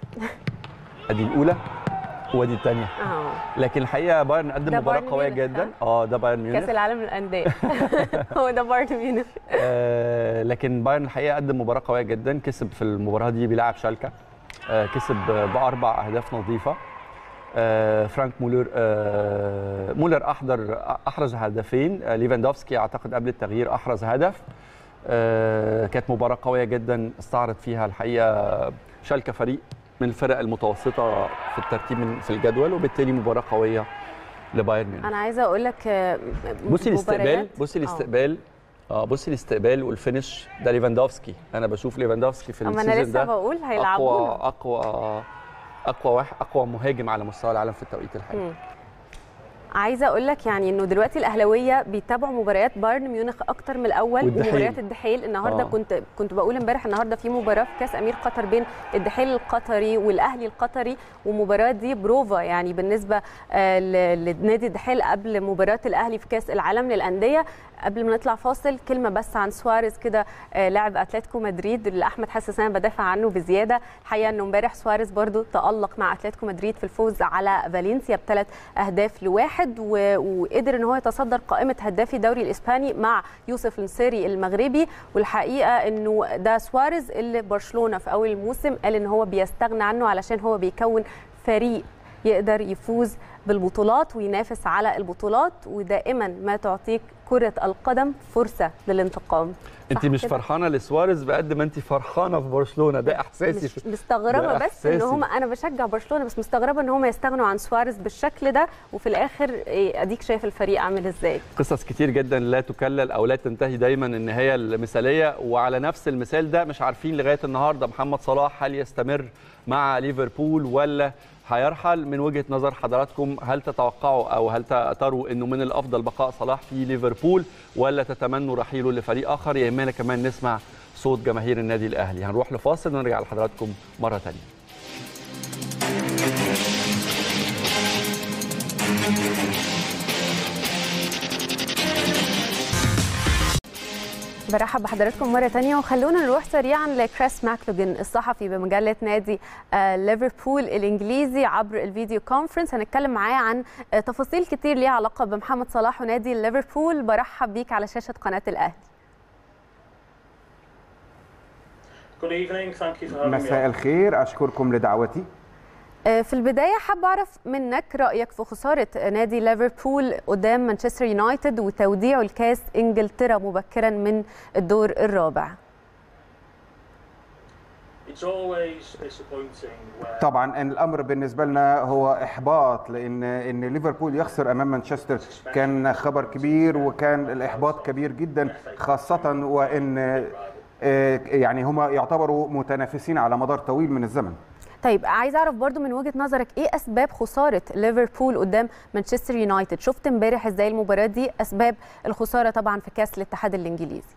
ادي الاولى وادي الثانيه اه لكن الحقيقه بايرن قدم ده مباراه بايرن قويه ميونخ، جدا اه ده بايرن ميونخ كاس العالم للانديه هو ده بايرن ميونخ آه، لكن بايرن الحقيقه قدم مباراه قويه جدا كسب في المباراه دي بيلعب شالكا آه، كسب باربع اهداف نظيفه آه، فرانك مولر آه، مولر احضر احرز هدفين آه، ليفاندوفسكي اعتقد قبل التغيير احرز هدف آه، كانت مباراه قويه جدا استعرض فيها الحقيقه شالكا فريق من الفرق المتوسطه في الترتيب من- في الجدول وبالتالي مباراه قويه لبايرن ميونخ انا عايزه اقول لك آه، بصي الاستقبال مباريات- بصي آه. الاستقبال اه بصي الاستقبال والفينش ده ليفاندوفسكي انا بشوف ليفاندوفسكي في اما انا السيزون لسه ده بقول اقوى هيلعبونا اقوى اقوى واحد اقوى مهاجم على مستوى العالم في التوقيت الحالي مم. عايزه اقول لك يعني انه دلوقتي الاهلاويه بيتابعوا مباريات بايرن ميونخ اكتر من الاول والدحيل. ومباريات الدحيل النهارده آه. كنت كنت بقول امبارح النهارده في مباراه في كاس امير قطر بين الدحيل القطري والاهلي القطري والمباراه دي بروفا يعني بالنسبه آه، ل- لنادي الدحيل قبل مباراه الاهلي في كاس العالم للانديه قبل ما نطلع فاصل كلمه بس عن سواريز كده آه، لاعب اتلتيكو مدريد اللي احمد حاسس انا بدافع عنه بزياده الحقيقه انه امبارح سواريز برضو تالق مع اتلتيكو مدريد في الفوز على فالنسيا بثلاث اهداف لواحد و- وقدر ان هو يتصدر قائمه هدافي الدوري الاسباني مع يوسف النصيري المغربي والحقيقه انه ده سواريز اللي برشلونه في اول الموسم قال ان هو بيستغنى عنه علشان هو بيكون فريق يقدر يفوز بالبطولات وينافس على البطولات ودائما ما تعطيك كره القدم فرصه للانتقام انت صح مش كده؟ فرحانه لسواريز بقد ما انت فرحانه في برشلونه ده احساسي مش مستغربه ده بس ان إحساسي. هم انا بشجع برشلونه بس مستغربه ان هم يستغنوا عن سواريز بالشكل ده وفي الاخر إيه، اديك شايف الفريق عامل ازاي قصص كتير جدا لا تكلل او لا تنتهي دايما النهايه المثاليه وعلى نفس المثال ده مش عارفين لغايه النهارده محمد صلاح هل يستمر مع ليفربول ولا هيرحل من وجهه نظر حضراتكم هل تتوقعوا او هل تروا انه من الافضل بقاء صلاح في ليفربول ولا تتمنوا رحيله لفريق اخر يهمنا كمان نسمع صوت جماهير النادي الاهلي هنروح لفاصل ونرجع لحضراتكم مره ثانيه برحب بحضراتكم مرة تانية وخلونا نروح سريعا لكريس ماكلوجن الصحفي بمجلة نادي آه، ليفربول الإنجليزي عبر الفيديو كونفرنس هنتكلم معاه عن آه، تفاصيل كتير ليها علاقة بمحمد صلاح ونادي ليفربول برحب بيك على شاشة قناة الأهلي Good evening. Thank you for having me. مساء on. الخير أشكركم لدعوتي آه، في البداية حابة أعرف منك رأيك في خسارة نادي ليفربول قدام مانشستر يونايتد وتوديعه الكاس إنجلترا مبكرا من الدور الرابع It's always disappointing when طبعا إن الأمر بالنسبة لنا هو إحباط لأن إن ليفربول يخسر أمام مانشستر كان خبر كبير وكان الإحباط كبير جدا خاصة وإن آه، يعني هما يعتبروا متنافسين على مدار طويل من الزمن طيب عايز اعرف برضو من وجهة نظرك ايه اسباب خسارة ليفربول قدام مانشستر يونايتد شفت امبارح ازاي المباراة دي اسباب الخسارة طبعا في كاس الاتحاد الانجليزي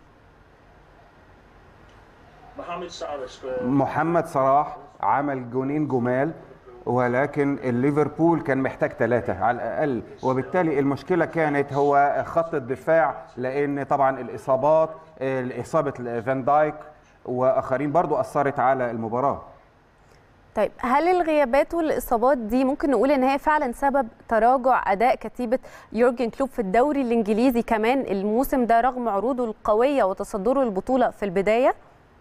Mohamed Salah scored. محمد صلاح عمل جونين جمال ولكن الليفربول كان محتاج ثلاثة على الأقل وبالتالي المشكلة كانت هو خط الدفاع لأن طبعا الإصابات آه، إصابة فان دايك وآخرين برضو أثرت على المباراة طيب هل الغيابات والاصابات دي ممكن نقول ان هي فعلا سبب تراجع اداء كتيبة يورجن كلوب في الدوري الانجليزي كمان الموسم ده رغم عروضه القوية وتصدره البطولة في البداية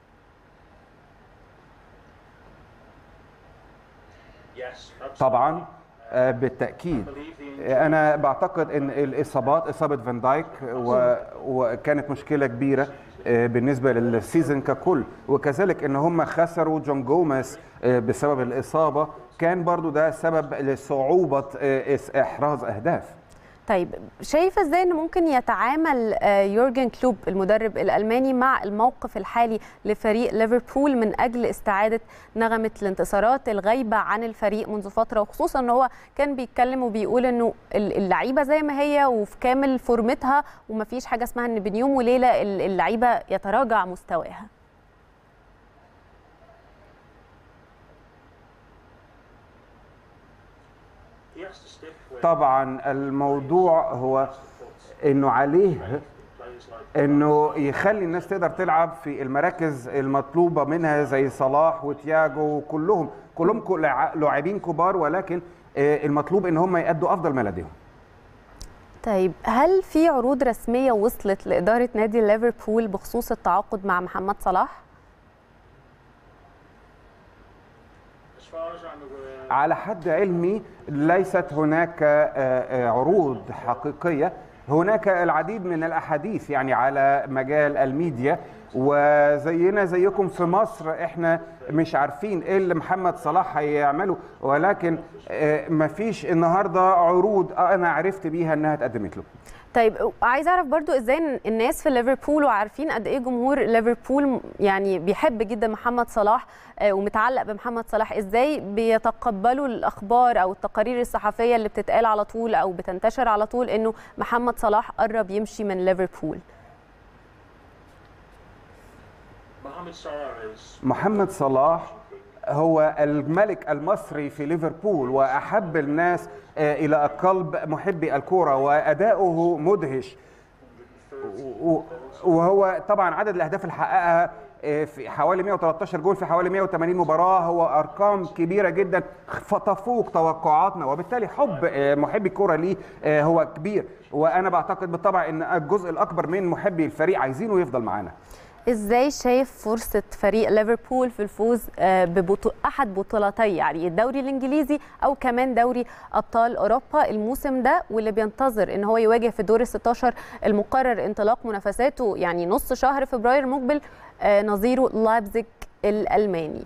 Yes, absolutely. طبعا آه، بالتأكيد أنا بعتقد أن الإصابات إصابة فان دايك و... وكانت مشكلة كبيرة آه، بالنسبة للسيزون ككل وكذلك أن هم خسروا جون جوميز آه، بسبب الإصابة كان برضو ده سبب لصعوبة آه، إس- إحراز أهداف طيب شايفه ازاي ان ممكن يتعامل آه، يورجن كلوب المدرب الالماني مع الموقف الحالي لفريق ليفربول من اجل استعاده نغمه الانتصارات الغايبه عن الفريق منذ فتره وخصوصا ان هو كان بيتكلم وبيقول انه ال- اللعيبه زي ما هي وفي كامل فورمتها ومفيش حاجه اسمها ان بين يوم وليله ال- اللعيبه يتراجع مستواها He has to stick with طبعا الموضوع هو أنه عليه players like انه يخلي الناس تقدر تلعب في المراكز المطلوبه منها زي صلاح وتياجو وكلهم كلهم كل- لاعبين كبار ولكن آه، المطلوب ان هم يأدوا افضل ما لديهم طيب هل في عروض رسميه وصلت لاداره نادي ليفربول بخصوص التعاقد مع محمد صلاح as far as I'm aware. على حد علمي ليست هناك آه، آه، عروض حقيقيه هناك العديد من الاحاديث يعني على مجال الميديا وزينا زيكم في مصر احنا مش عارفين ايه اللي محمد صلاح هيعمله ولكن آه، مفيش النهارده عروض انا عرفت بيها انها اتقدمت له طيب عايز اعرف برضو ازاي إن الناس في ليفربول وعارفين قد ايه جمهور ليفربول يعني بيحب جدا محمد صلاح آه، ومتعلق بمحمد صلاح ازاي بيتقبلوا الاخبار او التقارير الصحفيه اللي بتتقال على طول او بتنتشر على طول انه محمد صلاح قرب يمشي من ليفربول Mohamed Salah is محمد صلاح هو الملك المصري في ليفربول واحب الناس آه، الى قلب محبي الكوره واداؤه مدهش و- وهو طبعا عدد الاهداف اللي حققها آه، في حوالي 113 جول في حوالي 180 مباراه هو ارقام كبيره جدا فتفوق توقعاتنا وبالتالي حب آه، محبي الكوره ليه آه، هو كبير وانا بعتقد بالطبع ان الجزء الاكبر من محبي الفريق عايزينه يفضل معانا ازاي شايف فرصه فريق ليفربول في الفوز آه، ببطو... احد بطولتي يعني الدوري الانجليزي او كمان دوري ابطال اوروبا الموسم ده واللي بينتظر ان هو يواجه في دور ال 16 المقرر انطلاق منافساته يعني نص شهر فبراير المقبل آه، نظيره لايبزيج الالماني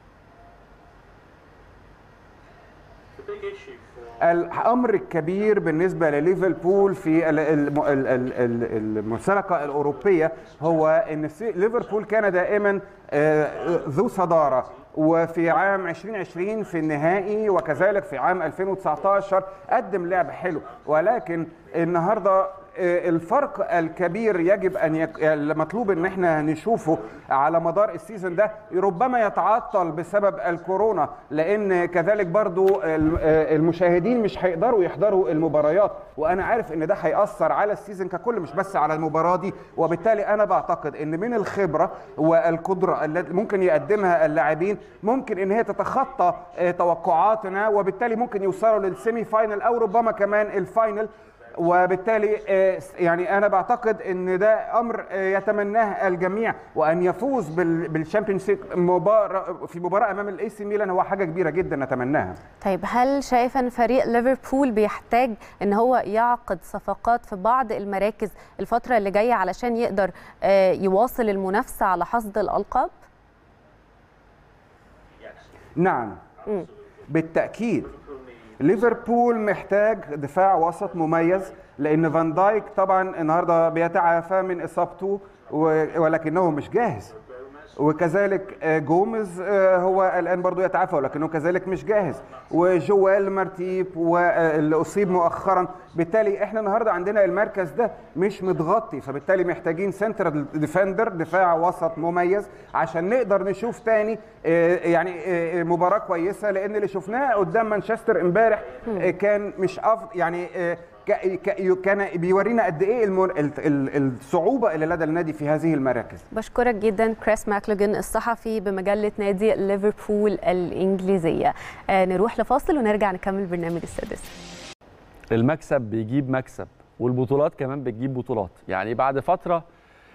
The big issue for الامر الكبير بالنسبه لليفربول في ال- الم- ال- ال- ال- المسابقه الاوروبيه هو ان سي- ليفربول كان دائما آه، ذو صداره وفي عام 2020 في النهائي وكذلك في عام 2019 قدم لعب حلو ولكن النهارده آه، الفرق الكبير يجب ان يك... المطلوب ان احنا نشوفه على مدار السيزون ده ربما يتعطل بسبب الكورونا لان كذلك برضو ال- آه، المشاهدين مش هيقدروا يحضروا المباريات وانا عارف ان ده هيأثر على السيزون ككل مش بس على المباراه دي وبالتالي انا بعتقد ان من الخبره والقدره التي ممكن يقدمها اللاعبين ممكن ان هي تتخطى آه، توقعاتنا وبالتالي ممكن يوصلوا للسيمي فاينل او ربما كمان الفاينل وبالتالي آه، يعني انا بعتقد ان ده امر آه، يتمناه الجميع وان يفوز بال- بالشامبيونز مباراه في مباراه امام الاي سي ميلان هو حاجه كبيره جدا نتمناها طيب هل شايف ان فريق ليفربول بيحتاج ان هو يعقد صفقات في بعض المراكز الفتره اللي جايه علشان يقدر آه، يواصل المنافسه على حصد الالقاب نعم مم. بالتاكيد ليفربول محتاج دفاع وسط مميز لان فان دايك طبعا النهارده بيتعافى من اصابته و- ولكنه مش جاهز وكذلك آه، جوميز آه، هو الان برضو يتعافى ولكنه كذلك مش جاهز وجوال مارتيب واللي اصيب مؤخرا بالتالي احنا النهارده عندنا المركز ده مش متغطي فبالتالي محتاجين سنترال ديفندر دفاع وسط مميز عشان نقدر نشوف تاني آه، يعني آه، مباراه كويسه لان اللي شفناه قدام مانشستر امبارح آه، كان مش افضل يعني آه، ك- ك- كان بيورينا قد ايه المر- ال- ال- الصعوبه اللي لدى النادي في هذه المراكز بشكرك جدا كريس ماكلوجن الصحفي بمجله نادي ليفربول الانجليزيه آه، نروح لفاصل ونرجع نكمل برنامج السادس المكسب بيجيب مكسب والبطولات كمان بتجيب بطولات يعني بعد فتره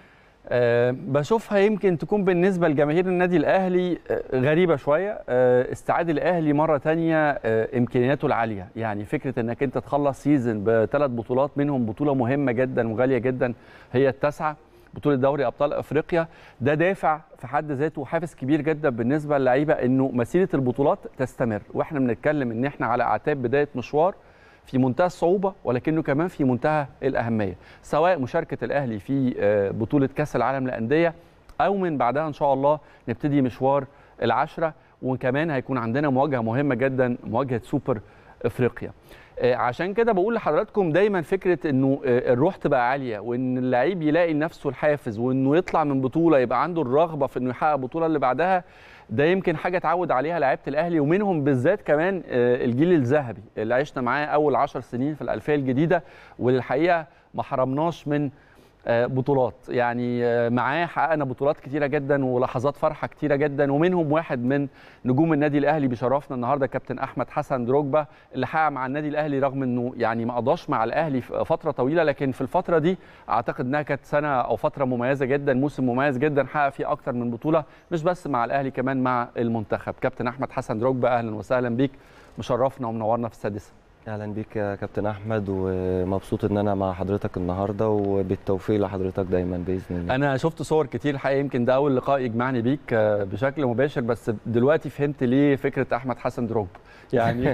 آه، بشوفها يمكن تكون بالنسبه لجماهير النادي الاهلي آه، غريبه شويه آه، استعاد الاهلي مره تانية آه، امكانياته العاليه يعني فكره انك انت تخلص سيزون بثلاث بطولات منهم بطوله مهمه جدا وغاليه جدا هي التاسعه بطوله دوري ابطال افريقيا ده دافع في حد ذاته وحافز كبير جدا بالنسبه للعيبه انه مسيره البطولات تستمر واحنا بنتكلم ان احنا على اعتاب بدايه مشوار في منتهى الصعوبة ولكنه كمان في منتهى الأهمية سواء مشاركة الأهلي في آه، بطولة كأس العالم للأندية أو من بعدها إن شاء الله نبتدي مشوار العشرة وكمان هيكون عندنا مواجهة مهمة جدا مواجهة سوبر إفريقيا آه، عشان كده بقول لحضراتكم دايما فكرة إنه آه، الروح تبقى عالية وإن اللعيب يلاقي لنفسه الحافز وإنه يطلع من بطولة يبقى عنده الرغبة في إنه يحقق البطولة اللي بعدها ده يمكن حاجه اتعود عليها لعيبه الاهلي ومنهم بالذات كمان آه، الجيل الذهبي اللي عشنا معاه اول عشر سنين في الالفيه الجديده والحقيقه ما حرمناش من آه، بطولات يعني آه، معاه حققنا بطولات كتيره جدا ولحظات فرحه كتيره جدا ومنهم واحد من نجوم النادي الاهلي بيشرفنا النهارده كابتن احمد حسن دروجبا اللي حقق مع النادي الاهلي رغم انه يعني ما قضاش مع الاهلي في فتره طويله لكن في الفتره دي اعتقد انها كانت سنه او فتره مميزه جدا موسم مميز جدا حقق فيه اكتر من بطوله مش بس مع الاهلي كمان مع المنتخب كابتن احمد حسن دروجبا اهلا وسهلا بيك مشرفنا ومنورنا في السادسه اهلا بيك يا كابتن احمد ومبسوط ان انا مع حضرتك النهارده وبالتوفيق لحضرتك دايما باذن الله انا شفت صور كتير الحقيقه يمكن ده اول لقاء يجمعني بيك آه، بشكل مباشر بس دلوقتي فهمت ليه فكره احمد حسن دروب يعني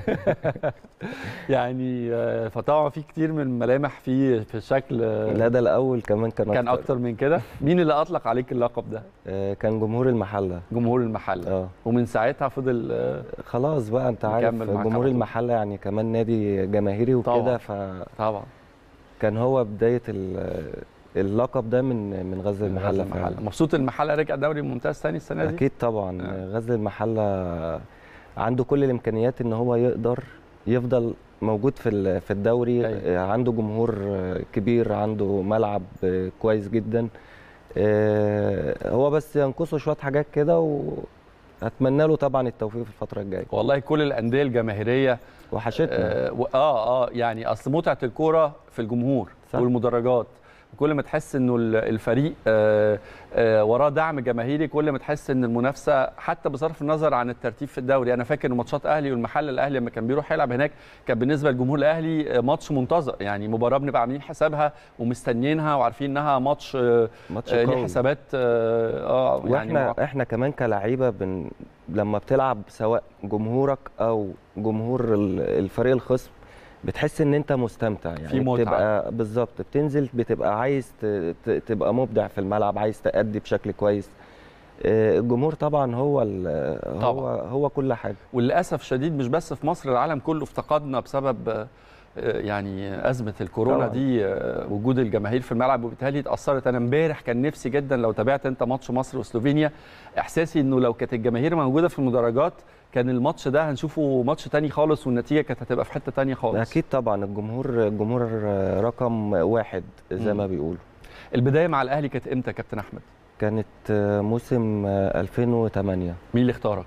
يعني آه، فطبعا في كتير من الملامح في في الشكل آه، لا ده الاول كمان كان كان اكتر من كده مين اللي اطلق عليك اللقب ده آه، كان جمهور المحله جمهور المحله اه ومن ساعتها فضل آه، خلاص بقى انت عارف نكمل معاك على جمهور طول. المحله يعني كمان نادي جماهيري طبعاً. وكده فكان طبعا هو بدايه ال- اللقب ده من من غزل المحله المحله فعلا مبسوط المحله رجع دوري ممتاز ثاني السنه دي اكيد طبعا آه. غزل المحله عنده كل الامكانيات ان هو يقدر يفضل موجود في ال- في الدوري أيوة. آه، عنده جمهور آه، كبير عنده ملعب آه، كويس جدا آه، هو بس ينقصه شويه حاجات كده واتمنى له طبعا التوفيق في الفتره الجايه والله كل الانديه الجماهيريه وحشتنا اه و- اه آه، يعني اصل متعه الكوره في الجمهور صح. والمدرجات وكل ما تحس انه ال- الفريق آه، آه، وراه دعم جماهيري كل ما تحس ان المنافسه حتى بصرف النظر عن الترتيب في الدوري انا فاكر إن ماتشات اهلي والمحله الاهلي لما كان بيروح يلعب هناك كان بالنسبه للجمهور الاهلي آه، ماتش منتظر يعني مباراه بنبقى عاملين حسابها ومستنيينها وعارفين انها ماتش آه، ماتش آه، ليه قوي حسابات اه آه، يعني واحنا معقدة. احنا كمان كلعيبه بن... لما بتلعب سواء جمهورك او جمهور ال- الفريق الخصم بتحس ان انت مستمتع يعني في متعة. بتبقى بالظبط بتنزل بتبقى عايز ت... ت... تبقى مبدع في الملعب عايز تأدي بشكل كويس آه، الجمهور طبعا هو ال... هو طبعاً. هو كل حاجه وللاسف شديد مش بس في مصر العالم كله افتقدنا بسبب آه، آه، يعني ازمه الكورونا طبعاً. دي آه، وجود الجماهير في الملعب وبالتالي اتاثرت انا امبارح كان نفسي جدا لو تابعت انت ماتش مصر وسلوفينيا احساسي انه لو كانت الجماهير موجوده في المدرجات كان الماتش ده هنشوفه ماتش تاني خالص والنتيجه كانت هتبقى في حته تانية خالص اكيد طبعا الجمهور الجمهور رقم واحد زي ما مم. بيقولوا البدايه مع الاهلي كانت امتى يا كابتن احمد كانت آه، موسم آه، 2008 مين اللي اختارك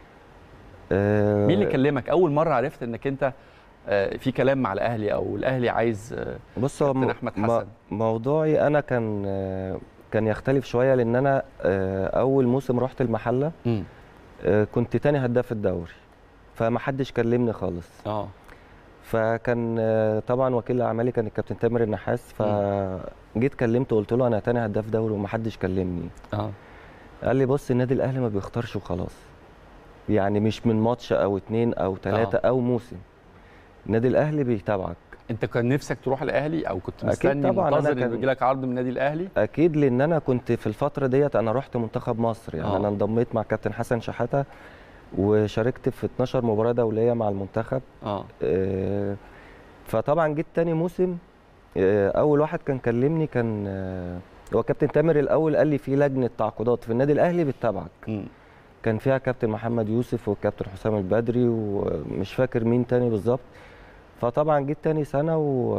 آه، مين اللي كلمك اول مره عرفت انك انت آه، في كلام مع الاهلي او الاهلي عايز آه، بص هو كابتن مو- أحمد مو- حسن. موضوعي انا كان آه، كان يختلف شويه لان انا آه، اول موسم رحت المحله مم. آه، كنت تاني هداف الدوري فما حدش كلمني خالص اه فكان آه، طبعا وكيل اعمالي كان الكابتن تامر النحاس فجيت كلمته قلت له انا تاني هداف دوري وما حدش كلمني اه قال لي بص النادي الاهلي ما بيختارش وخلاص يعني مش من ماتش او اتنين او تلاته آه. او موسم النادي الاهلي بيتابعك انت كان نفسك تروح الاهلي او كنت أكيد مستني طبعاً، أنا منتظر ان كان- يجي لك عرض من النادي الاهلي اكيد لان انا كنت في الفتره ديت انا رحت منتخب مصر يعني آه. انا انضميت مع كابتن حسن شحاته وشاركت في 12 مباراه دوليه مع المنتخب اه آه، فطبعا جيت تاني موسم آه، اول واحد كان كلمني كان آه، هو كابتن تامر الاول قال لي في لجنه تعاقدات في النادي الاهلي بتتابعك مم. كان فيها كابتن محمد يوسف والكابتن حسام البدري ومش فاكر مين تاني بالظبط فطبعا جيت تاني سنه و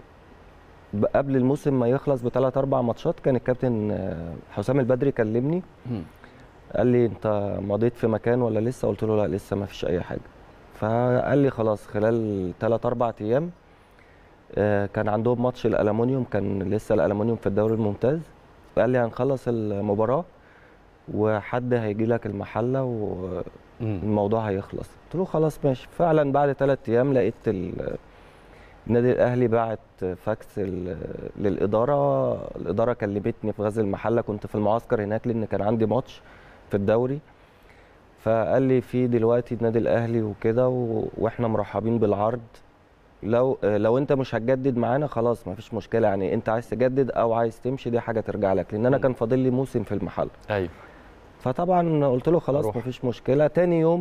قبل الموسم ما يخلص بثلاث اربع ماتشات كان الكابتن آه، حسام البدري كلمني مم. قال لي انت مضيت في مكان ولا لسه قلت له لا لسه ما فيش اي حاجه فقال لي خلاص خلال 3 4 ايام آه، كان عندهم ماتش الالومنيوم كان لسه الالومنيوم في الدوري الممتاز قال لي هنخلص المباراه وحد هيجي لك المحله مم. والموضوع هيخلص قلت له خلاص ماشي فعلا بعد ثلاث ايام لقيت ال- النادي الاهلي بعت فاكس ال- للاداره الاداره كلمتني في غزل المحله كنت في المعسكر هناك لان كان عندي ماتش في الدوري فقال لي في دلوقتي النادي الاهلي وكده و... واحنا مرحبين بالعرض لو لو انت مش هتجدد معانا خلاص ما فيش مشكله يعني انت عايز تجدد او عايز تمشي دي حاجه ترجع لك لان انا مم. كان فاضل لي موسم في المحل ايوه فطبعا قلت له خلاص أروح. ما فيش مشكله تاني يوم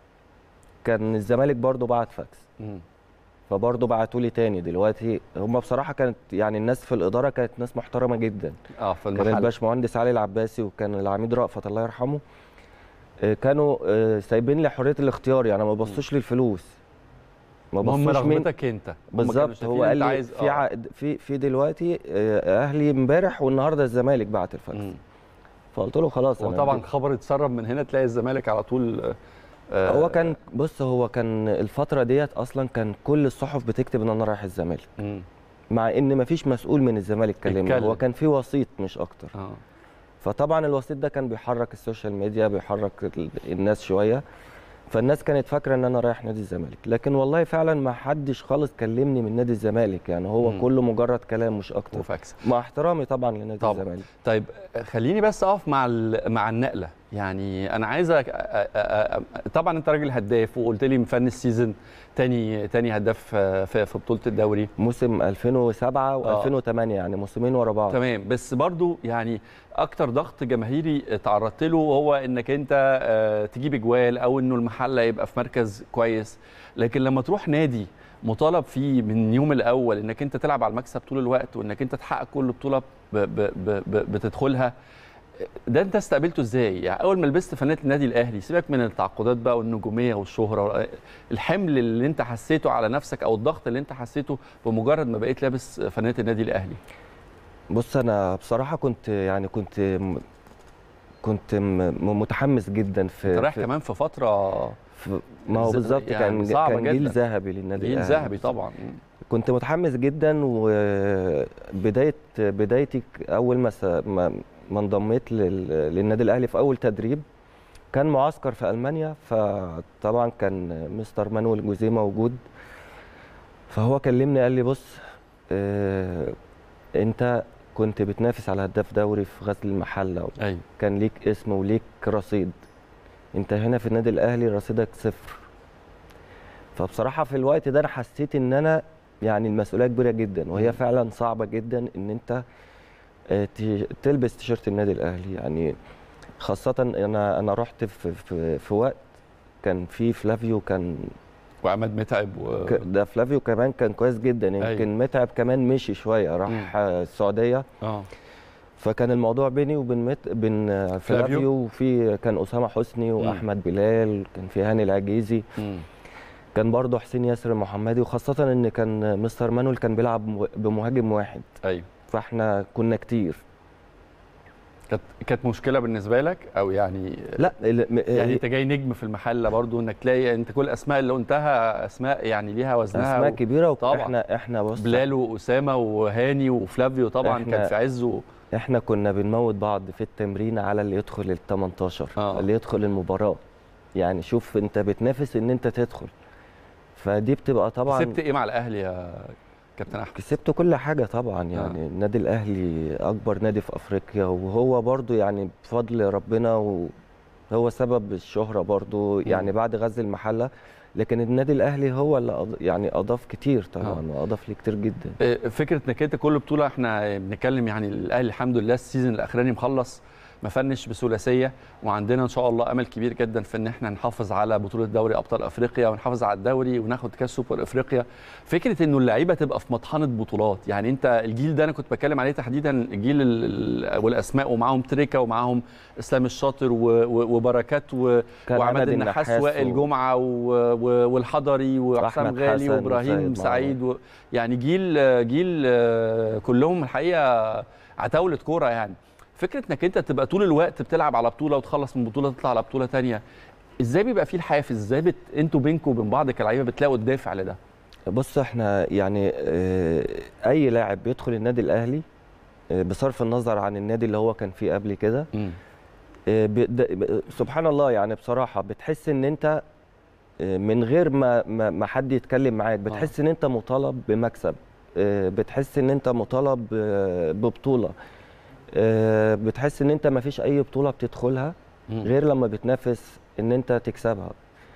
كان الزمالك برضو بعت فاكس مم. فبرضه بعتوا لي تاني دلوقتي هم بصراحه كانت يعني الناس في الاداره كانت ناس محترمه جدا اه في كان المحل الباشمهندس علي العباسي وكان العميد رأفت الله يرحمه آه، كانوا آه، سايبين لي حريه الاختيار يعني ما بصوش للفلوس ما المهم بصوش مين رغبتك انت هم كانوا بالظبط شايفين هو قال أنت لي عايز- في آه. عقد في في دلوقتي آه، اهلي امبارح والنهارده الزمالك بعت الفاكس مم. فقلت له خلاص أنا وطبعا دي- خبر اتسرب من هنا تلاقي الزمالك على طول آه، آه، هو كان بص هو كان الفتره ديت اصلا كان كل الصحف بتكتب ان انا رايح الزمالك مم. مع ان مفيش مسؤول من الزمالك كلمني اتكلم. هو كان في وسيط مش اكتر اه فطبعا الوسيط ده كان بيحرك السوشيال ميديا بيحرك ال- الناس شويه فالناس كانت فاكره ان انا رايح نادي الزمالك لكن والله فعلا ما حدش خالص كلمني من نادي الزمالك يعني هو مم. كله مجرد كلام مش اكتر وفاكس مع احترامي طبعا لنادي طبعاً. الزمالك طيب خليني بس اقف مع ال- مع النقله يعني انا عايزك أ- أ- أ- طبعا انت راجل هداف وقلت لي مفني السيزون تاني تاني هداف آه، في في بطوله الدوري موسم 2007 و2008 يعني موسمين ورا بعض تمام بس برضو يعني اكتر ضغط جماهيري تعرضت له هو انك انت آه، تجيب اجوال او انه المحله يبقى في مركز كويس لكن لما تروح نادي مطالب فيه من يوم الاول انك انت تلعب على المكسب طول الوقت وانك انت تحقق كل بطوله ب- ب- ب- ب- بتدخلها ده انت استقبلته ازاي؟ يعني اول ما لبست فانله النادي الاهلي سيبك من التعاقدات بقى والنجوميه والشهره الحمل اللي انت حسيته على نفسك او الضغط اللي انت حسيته بمجرد ما بقيت لابس فانله النادي الاهلي بص انا بصراحه كنت يعني كنت م- كنت م- متحمس جدا في, انت رايح في كمان في فتره في ما هو ز- بالظبط يعني كان صعبة كان جيل جداً. ذهبي للنادي جيل الأهلي ذهبي طبعا كنت متحمس جدا وبدايه بدايتي اول ما س- ما ما انضميت لل- للنادي الاهلي في اول تدريب كان معسكر في المانيا فطبعا كان مستر مانويل جوزيه موجود فهو كلمني قال لي بص آه، انت كنت بتنافس على هداف دوري في غزل المحله ايوه كان ليك اسم وليك رصيد انت هنا في النادي الاهلي رصيدك صفر فبصراحه في الوقت ده انا حسيت ان انا يعني المسؤوليه كبيره جدا وهي فعلا صعبه جدا ان انت آه، ت- تلبس تيشيرت النادي الاهلي يعني خاصه انا انا رحت في في, في وقت كان في فلافيو كان وعماد متعب و... ك- ده فلافيو كمان كان كويس جدا يمكن أيوة. متعب كمان مشي شويه مم. راح آه، السعوديه اه فكان الموضوع بيني وبين مت... بين آه، فلافيو وفي كان اسامه حسني واحمد بلال كان في هاني العجيزي مم. كان برضه حسين ياسر المحمدي وخاصه ان كان مستر مانويل كان بيلعب مه- بمهاجم واحد ايوه فاحنا كنا كتير كانت كانت مشكله بالنسبه لك او يعني لا ال- م- يعني هي- انت جاي نجم في المحله برضو انك تلاقي انت كل الاسماء اللي قلتها اسماء يعني ليها وزنها اسماء و- كبيره طبعاً. واحنا احنا بص بلال واسامه وهاني وفلافيو طبعا إحنا- كان في عزه احنا كنا بنموت بعض في التمرين على اللي يدخل ال 18 آه. اللي يدخل المباراه يعني شوف انت بتنافس ان انت تدخل فدي بتبقى طبعا كسبت ايه مع الاهلي يا كابتن احمد كسبت كل حاجة طبعا يعني النادي الأهلي أكبر نادي في أفريقيا وهو برضو يعني بفضل ربنا وهو سبب الشهرة برضو يعني بعد غزل المحلة لكن النادي الأهلي هو اللي أض- يعني أضاف كتير طبعا وأضاف لي كتير جدا آه، فكره انك انت كل بطوله احنا بنتكلم يعني الاهلي الحمد لله السيزون الاخراني مخلص مفنش بثلاثيه وعندنا ان شاء الله امل كبير جدا في ان احنا نحافظ على بطوله دوري ابطال افريقيا ونحافظ على الدوري وناخد كاس سوبر افريقيا فكره انه اللعيبه تبقى في مطحنه بطولات يعني انت الجيل ده انا كنت بتكلم عليه تحديدا الجيل ال- ال- والاسماء ومعاهم تريكا ومعاهم اسلام الشاطر و- و- وبركات و- كان وعماد عماد النحاس النحاس وائل و- جمعه و- و- والحضري وحسام وأحمد غالي حسن وابراهيم وسيد سعيد و... يعني جيل جيل آه، كلهم الحقيقه عتاوله كوره يعني فكره انك انت تبقى طول الوقت بتلعب على بطوله وتخلص من بطوله تطلع على بطوله تانية ازاي بيبقى فيه الحافز ازاي بت... انتوا بينكم وبين بعض كلعيبه بتلاقوا الدافع لده بص احنا يعني آه، أي لاعب بيدخل النادي الأهلي آه، بصرف النظر عن النادي اللي هو كان فيه قبل كده آه، بد- ب- سبحان الله يعني بصراحة بتحس ان انت آه، من غير ما ما ما حد يتكلم معاك بتحس ان انت مطالب بمكسب آه، بتحس ان انت مطالب آه، ببطولة آه، بتحس ان انت ما فيش اي بطولة بتدخلها مم. غير لما بتنافس ان انت تكسبها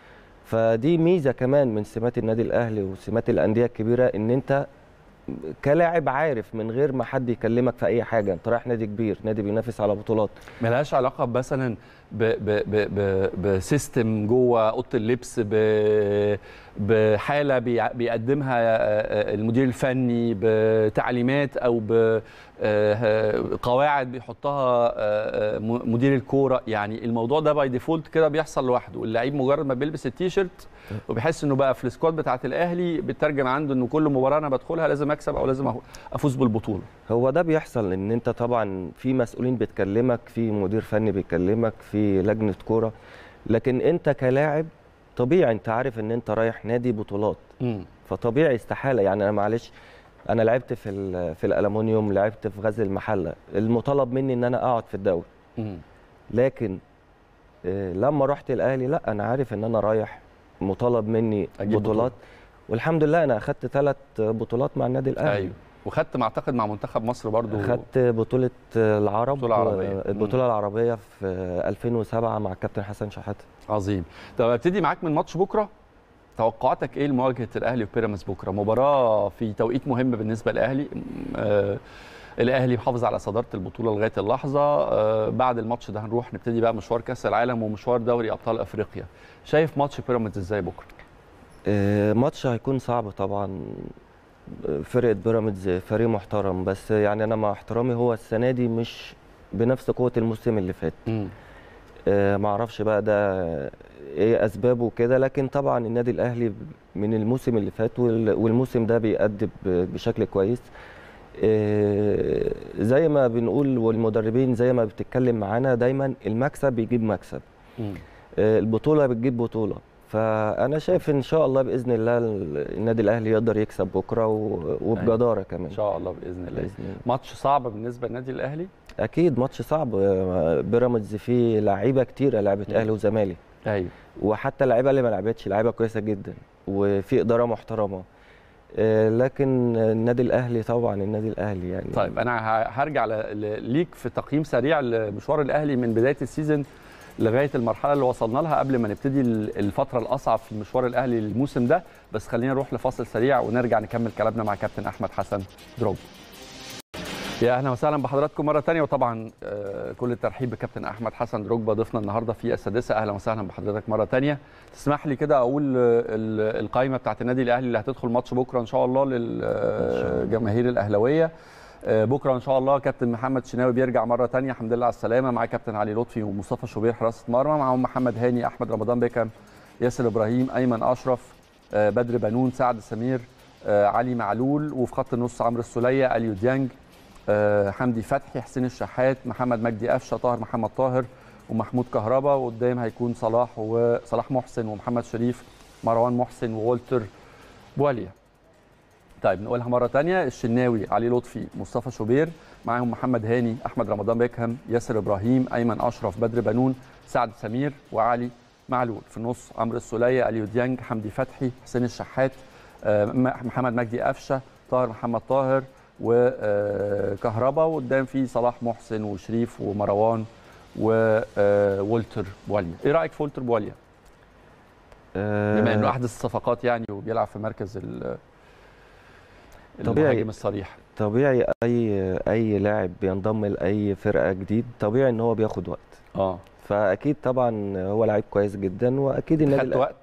فدي ميزة كمان من سمات النادي الاهلي وسمات الاندية الكبيرة ان انت كلاعب عارف من غير ما حد يكلمك في اي حاجة انت رايح نادي كبير نادي بينافس على بطولات ملهاش علاقه مثلا ب... ب... ب... ب... بسيستم جوه اوضه اللبس ب... بحاله بيع- بيقدمها آه، المدير الفني بتعليمات او بقواعد بيحطها آه، آه، م- مدير الكوره يعني الموضوع ده باي ديفولت كده بيحصل لوحده اللعيب مجرد ما بيلبس التيشيرت وبيحس انه بقى في السكواد بتاعه الاهلي بيترجم عنده انه كل مباراه انا بدخلها لازم اكسب او لازم افوز بالبطوله هو ده بيحصل ان انت طبعا في مسؤولين بتكلمك في مدير فني بيكلمك في لجنه كوره لكن انت كلاعب طبيعي انت عارف ان انت رايح نادي بطولات فطبيعي استحاله يعني انا معلش انا لعبت في ال- في الالومنيوم لعبت في غزل المحله المطالب مني ان انا اقعد في الدوري لكن آه، لما رحت الاهلي لا انا عارف ان انا رايح مطالب مني أجيب بطولات بطولة. والحمد لله انا اخدت ثلاث بطولات مع النادي الاهلي ايوه وخدت ما اعتقد مع منتخب مصر برضو خدت بطولة العرب بطولة عربية. و- البطولة العربية في 2007 مع الكابتن حسن شحاتة عظيم طب ابتدي معاك من ماتش بكره توقعاتك ايه لمواجهه الاهلي وبيراميدز بكره مباراه في توقيت مهم بالنسبه للاهلي آه الاهلي محافظ على صداره البطوله لغايه اللحظه آه بعد الماتش ده هنروح نبتدي بقى مشوار كاس العالم ومشوار دوري ابطال افريقيا شايف ماتش بيراميدز ازاي بكره آه، ماتش هيكون صعب طبعا آه، فرقة بيراميدز فريق محترم بس يعني أنا مع احترامي هو السنة دي مش بنفس قوة الموسم اللي فات آه، ما اعرفش بقى ده ايه اسبابه كده لكن طبعا النادي الاهلي من الموسم اللي فات وال- والموسم ده بيأدي ب- بشكل كويس آه، زي ما بنقول والمدربين زي ما بتتكلم معانا دايما المكسب بيجيب مكسب آه، البطوله بتجيب بطوله فانا شايف ان شاء الله باذن الله ال- النادي الاهلي يقدر يكسب بكره و- وبجداره كمان ان شاء الله باذن الله باذن الله ماتش صعب بالنسبه للنادي الاهلي اكيد ماتش صعب آه، بيراميدز فيه لعيبه كتيره لعبت مم. اهلي وزمالك ايوه وحتى اللعيبه اللي ما لعبتش لعيبه كويسه جدا وفي اداره محترمه آه، لكن النادي الاهلي طبعا النادي الاهلي يعني طيب انا ه- هرجع ل- ل- ليك في تقييم سريع لمشوار الاهلي من بدايه السيزون لغايه المرحله اللي وصلنا لها قبل ما نبتدي ال- الفتره الاصعب في مشوار الاهلي الموسم ده بس خلينا نروح لفاصل سريع ونرجع نكمل كلامنا مع كابتن احمد حسن دروب يا اهلا وسهلا بحضراتكم مره تانية وطبعا آه، كل الترحيب بكابتن احمد حسن دروجبا ضيفنا النهارده في السادسه اهلا وسهلا بحضرتك مره تانية تسمح لي كده اقول آه، ال- القائمه بتاعت النادي الاهلي اللي هتدخل ماتش بكره ان شاء الله للجماهير الاهلاويه آه، بكره ان شاء الله كابتن محمد شناوي بيرجع مره تانية الحمد لله على السلامه مع كابتن علي لطفي ومصطفى شوبير حراسه مرمى معاهم محمد هاني احمد رمضان بيكم ياسر ابراهيم ايمن اشرف آه، بدر بنون سعد سمير آه، علي معلول وفي خط النص عمرو السوليه اليو ديانج آه، حمدي فتحي حسين الشحات محمد مجدي قفشه طاهر محمد طاهر ومحمود كهربا وقدام هيكون صلاح وصلاح محسن ومحمد شريف مروان محسن وولتر بواليا طيب نقولها مره تانية الشناوي علي لطفي مصطفى شوبير معاهم محمد هاني احمد رمضان بيكهام ياسر ابراهيم ايمن اشرف بدر بنون سعد سمير وعلي معلول في النص عمرو السوليه اليو ديانج حمدي فتحي حسين الشحات آه، محمد مجدي قفشه طاهر محمد طاهر وكهربا وقدام في صلاح محسن وشريف ومروان وولتر بواليا ايه رايك في ولتر بواليا آه، بما انه احدث الصفقات يعني وبيلعب في مركز ال- طبيعي. المهاجم الصريح طبيعي اي اي لاعب بينضم لاي فرقه جديد طبيعي ان هو بياخد وقت اه فاكيد طبعا هو لعيب كويس جدا واكيد النادي خدت الأهلي- وقت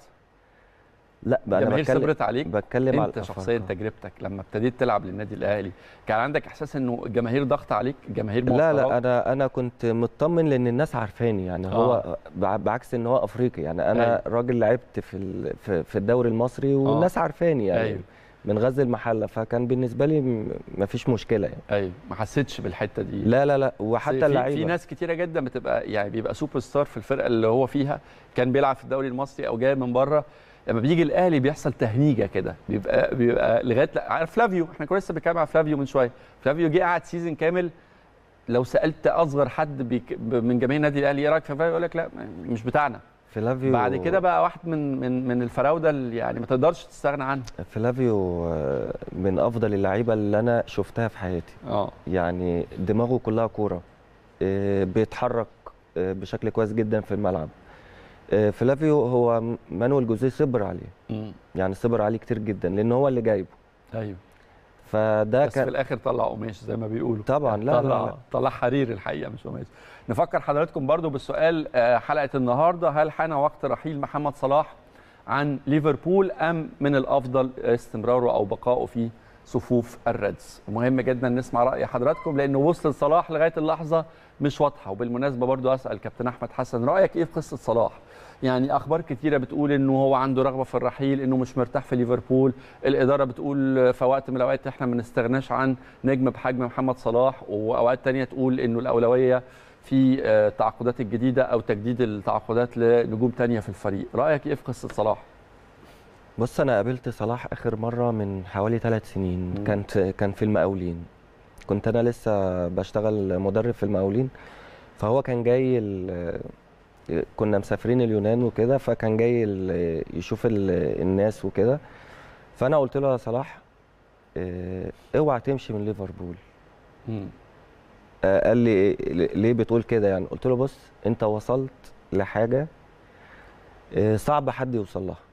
لا بقى انا الجماهير بتكلم صبرت عليك بتكلم على انت الأفراد. شخصيا تجربتك لما ابتديت تلعب للنادي الاهلي كان عندك احساس انه الجماهير ضغط عليك الجماهير لا لا موتراك؟ انا انا كنت مطمن لان الناس عارفاني يعني هو بع- بعكس ان هو افريقي يعني انا أيوة. راجل لعبت في ال- في في الدوري المصري والناس عارفاني يعني أيوة. من غزل المحله فكان بالنسبه لي م- مفيش مشكله يعني ايوه ما حسيتش بالحته دي لا لا لا بس وحتى في, اللعيبه في ناس كتيره جدا بتبقى يعني بيبقى سوبر ستار في الفرقه اللي هو فيها كان بيلعب في الدوري المصري او جاي من بره لما بيجي الاهلي بيحصل تهنيجه كده بيبقى بيبقى لغايه عارف فلافيو احنا كنا لسه بنتكلم على فلافيو من شويه فلافيو جه قعد سيزون كامل لو سالت اصغر حد بيك من جماهير النادي الاهلي ايه رايك في فلافيو يقول لك لا مش بتاعنا فلافيو بعد كده بقى واحد من من من الفراوده اللي يعني ما تقدرش تستغنى عنه فلافيو آه، من افضل اللعيبه اللي انا شفتها في حياتي اه يعني دماغه كلها كوره آه، بيتحرك آه، بشكل كويس جدا في الملعب آه، فلافيو هو م- مانويل جوزيه صبر عليه امم يعني صبر عليه كتير جدا لان هو اللي جايبه ايوه فده بس في كان الاخر طلع قماش زي ما بيقولوا طبعاً، لا، طلع لا، لا. طلع حرير الحقيقه مش قماش نفكر حضراتكم برضو بالسؤال آه، حلقه النهارده هل حان وقت رحيل محمد صلاح عن ليفربول ام من الافضل استمراره او بقائه في صفوف الريدز مهم جدا نسمع راي حضراتكم لانه وصل صلاح لغايه اللحظه مش واضحه وبالمناسبه برضو اسال كابتن احمد حسن رايك ايه في قصه صلاح يعني اخبار كتيره بتقول انه هو عنده رغبه في الرحيل انه مش مرتاح في ليفربول الاداره بتقول في وقت من الاوقات احنا ما نستغناش عن نجم بحجم محمد صلاح واوقات تانية تقول انه الاولويه في آه، التعاقدات الجديده او تجديد التعاقدات لنجوم تانية في الفريق رايك ايه في قصه صلاح بص انا قابلت صلاح اخر مره من حوالي ثلاث سنين مم. كانت كان في المقاولين كنت انا لسه بشتغل مدرب في المقاولين فهو كان جاي ال- كنا مسافرين اليونان وكده فكان جاي ال- يشوف ال- الناس وكده فانا قلت له يا صلاح اه، اوعى تمشي من ليفربول مم. آه، قال لي إيه- ليه بتقول كده يعني قلت له بص انت وصلت لحاجه آه، صعب حد يوصل لها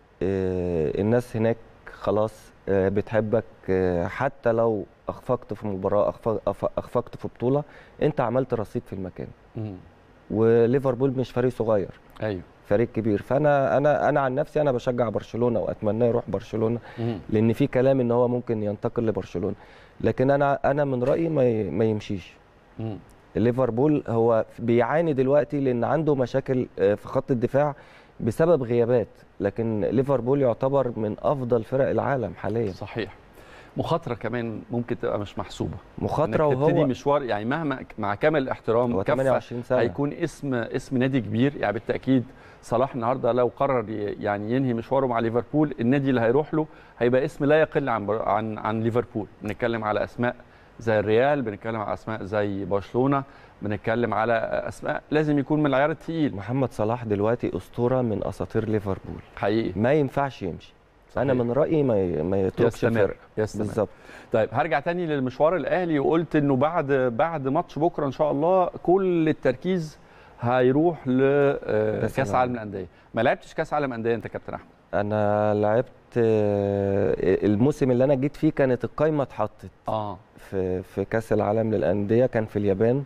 آه، الناس هناك خلاص آه، بتحبك آه، حتى لو اخفقت في مباراه أخف- أخف- اخفقت في بطوله انت عملت رصيد في المكان مم. وليفربول مش فريق صغير ايوه فريق كبير فانا انا انا عن نفسي انا بشجع برشلونه واتمناه يروح برشلونه مم. لان في كلام ان هو ممكن ينتقل لبرشلونه لكن انا انا من رايي ما ي- ما يمشيش مم. ليفربول هو بيعاني دلوقتي لان عنده مشاكل آه، في خط الدفاع بسبب غيابات لكن ليفربول يعتبر من افضل فرق العالم حاليا صحيح مخاطره كمان ممكن تبقى مش محسوبه مخاطره إنك تبتدي وهو مشوار يعني مهما مع كامل الاحترام هو كفة 28 سنه هيكون اسم اسم نادي كبير يعني بالتاكيد صلاح النهارده لو قرر ي- يعني ينهي مشواره مع ليفربول النادي اللي هيروح له هيبقى اسم لا يقل عن بر- عن عن ليفربول بنتكلم على اسماء زي الريال بنتكلم على اسماء زي برشلونه بنتكلم على اسماء لازم يكون من العيار الثقيل محمد صلاح دلوقتي اسطوره من اساطير ليفربول حقيقي ما ينفعش يمشي انا صحيح. من رايي ما ي- ما يتركش يستمر الفرقه يستمر بالظبط طيب هرجع تاني للمشوار الاهلي وقلت انه بعد بعد ماتش بكره ان شاء الله كل التركيز هيروح لكاس العالم. عالم الانديه ما لعبتش كاس عالم انديه انت كابتن احمد انا لعبت آه، الموسم اللي انا جيت فيه كانت القايمه اتحطت اه في في كاس العالم للانديه كان في اليابان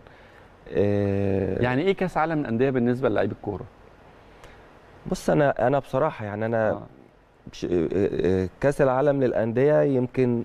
آه، يعني ايه كاس عالم الانديه بالنسبه للاعيب الكوره بص انا انا بصراحه يعني انا آه. بش- آه، آه، كاس العالم للانديه يمكن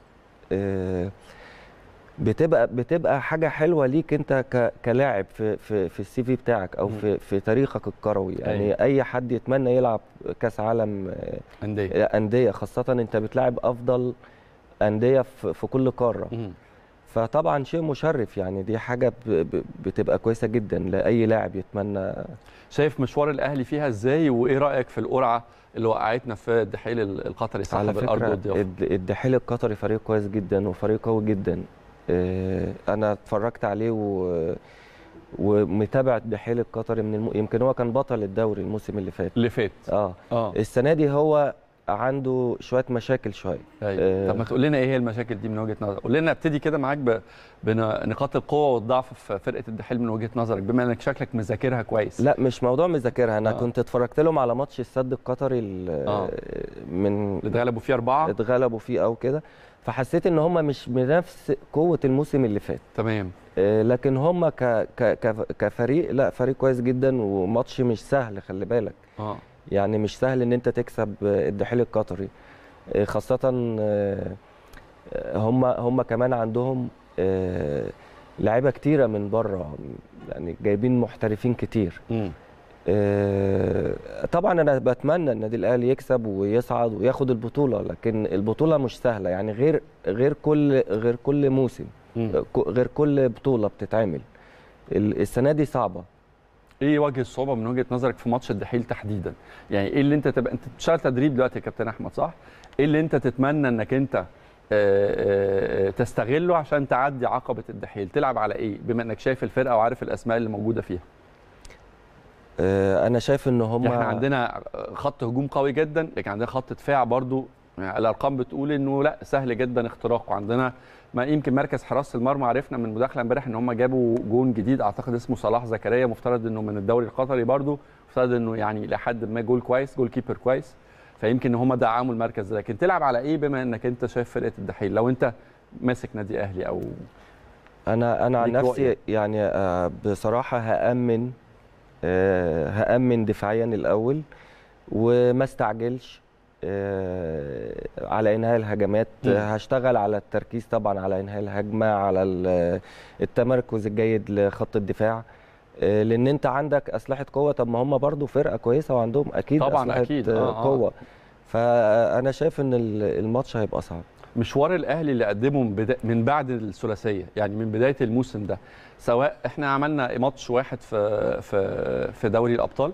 آه، بتبقى بتبقى حاجه حلوه ليك انت ك- كلاعب في في في السي في بتاعك او مم. في في تاريخك الكروي يعني أيوة. اي حد يتمنى يلعب كاس عالم آه، انديه انديه خاصه انت بتلاعب افضل انديه في في كل قاره مم. فطبعا شيء مشرف يعني دي حاجه ب- ب- بتبقى كويسه جدا لاي لاعب يتمنى شايف مشوار الاهلي فيها ازاي وايه رايك في القرعه اللي وقعتنا في الدحيل القطري على صاحب الارض فكره والضيافه الد- الدحيل القطري فريق كويس جدا وفريق قوي جدا آه، انا اتفرجت عليه و ومتابع الدحيل القطري من الم... يمكن هو كان بطل الدوري الموسم اللي فات اللي فات اه اه السنه دي هو عنده شويه مشاكل شويه أيوة. آه. طب ما تقول لنا ايه هي المشاكل دي من وجهه نظرك قول لنا ابتدي كده معاك ب- بنقاط القوه والضعف في فرقه الدحيل من وجهه نظرك بما انك شكلك مذاكرها كويس لا مش موضوع مذاكرها انا آه. آه. كنت اتفرجت لهم على ماتش السد القطري ال- آه. من اللي اتغلبوا فيه اربعه اتغلبوا فيه او كده فحسيت ان هم مش بنفس قوه الموسم اللي فات تمام آه، لكن هم ك ك ك- كفريق لا فريق كويس جدا وماتش مش سهل خلي بالك اه يعني مش سهل ان انت تكسب آه، الدحيل القطري آه، خاصه آه، آه، هم هم كمان عندهم آه، لعيبه كتيره من بره يعني جايبين محترفين كتير مم. آه، طبعا انا بتمنى النادي الاهلي يكسب ويصعد وياخد البطوله لكن البطوله مش سهله يعني غير غير كل غير كل موسم مم. ك- غير كل بطوله بتتعمل ال- السنه دي صعبه ايه وجه الصعوبه من وجهه نظرك في ماتش الدحيل تحديدا يعني ايه اللي انت تبقى انت بتشتغل تدريب دلوقتي يا كابتن احمد صح ايه اللي انت تتمنى انك انت آه، آه، تستغله عشان تعدي عقبه الدحيل تلعب على ايه بما انك شايف الفرقه وعارف الاسماء اللي موجوده فيها آه، انا شايف ان هم احنا عندنا خط هجوم قوي جدا لكن عندنا خط دفاع برضو يعني الارقام بتقول انه لا سهل جدا اختراقه عندنا ما يمكن مركز حراسه المرمى عرفنا من مداخله امبارح ان هم جابوا جون جديد اعتقد اسمه صلاح زكريا مفترض انه من الدوري القطري برضو مفترض انه يعني لحد ما جول كويس جول كيبر كويس فيمكن ان هم دعموا المركز ده لكن تلعب على ايه بما انك انت شايف فرقه الدحيل لو انت ماسك نادي اهلي او انا انا عن ليك رؤية. نفسي يعني آه، بصراحه هامن آه، هامن دفاعيا الاول وما استعجلش آه، على انهاء الهجمات مم. آه، هشتغل على التركيز طبعا على انهاء الهجمه على ال- التمركز الجيد لخط الدفاع آه، لان انت عندك اسلحه قوه طب ما هم برضو فرقه كويسه وعندهم اكيد طبعاً اسلحه أكيد. آه، آه، آه. قوه فانا شايف ان ال- الماتش هيبقى صعب مشوار الاهلي اللي قدمه من, بدا... من بعد الثلاثيه يعني من بدايه الموسم ده سواء احنا عملنا ماتش واحد في في في دوري الابطال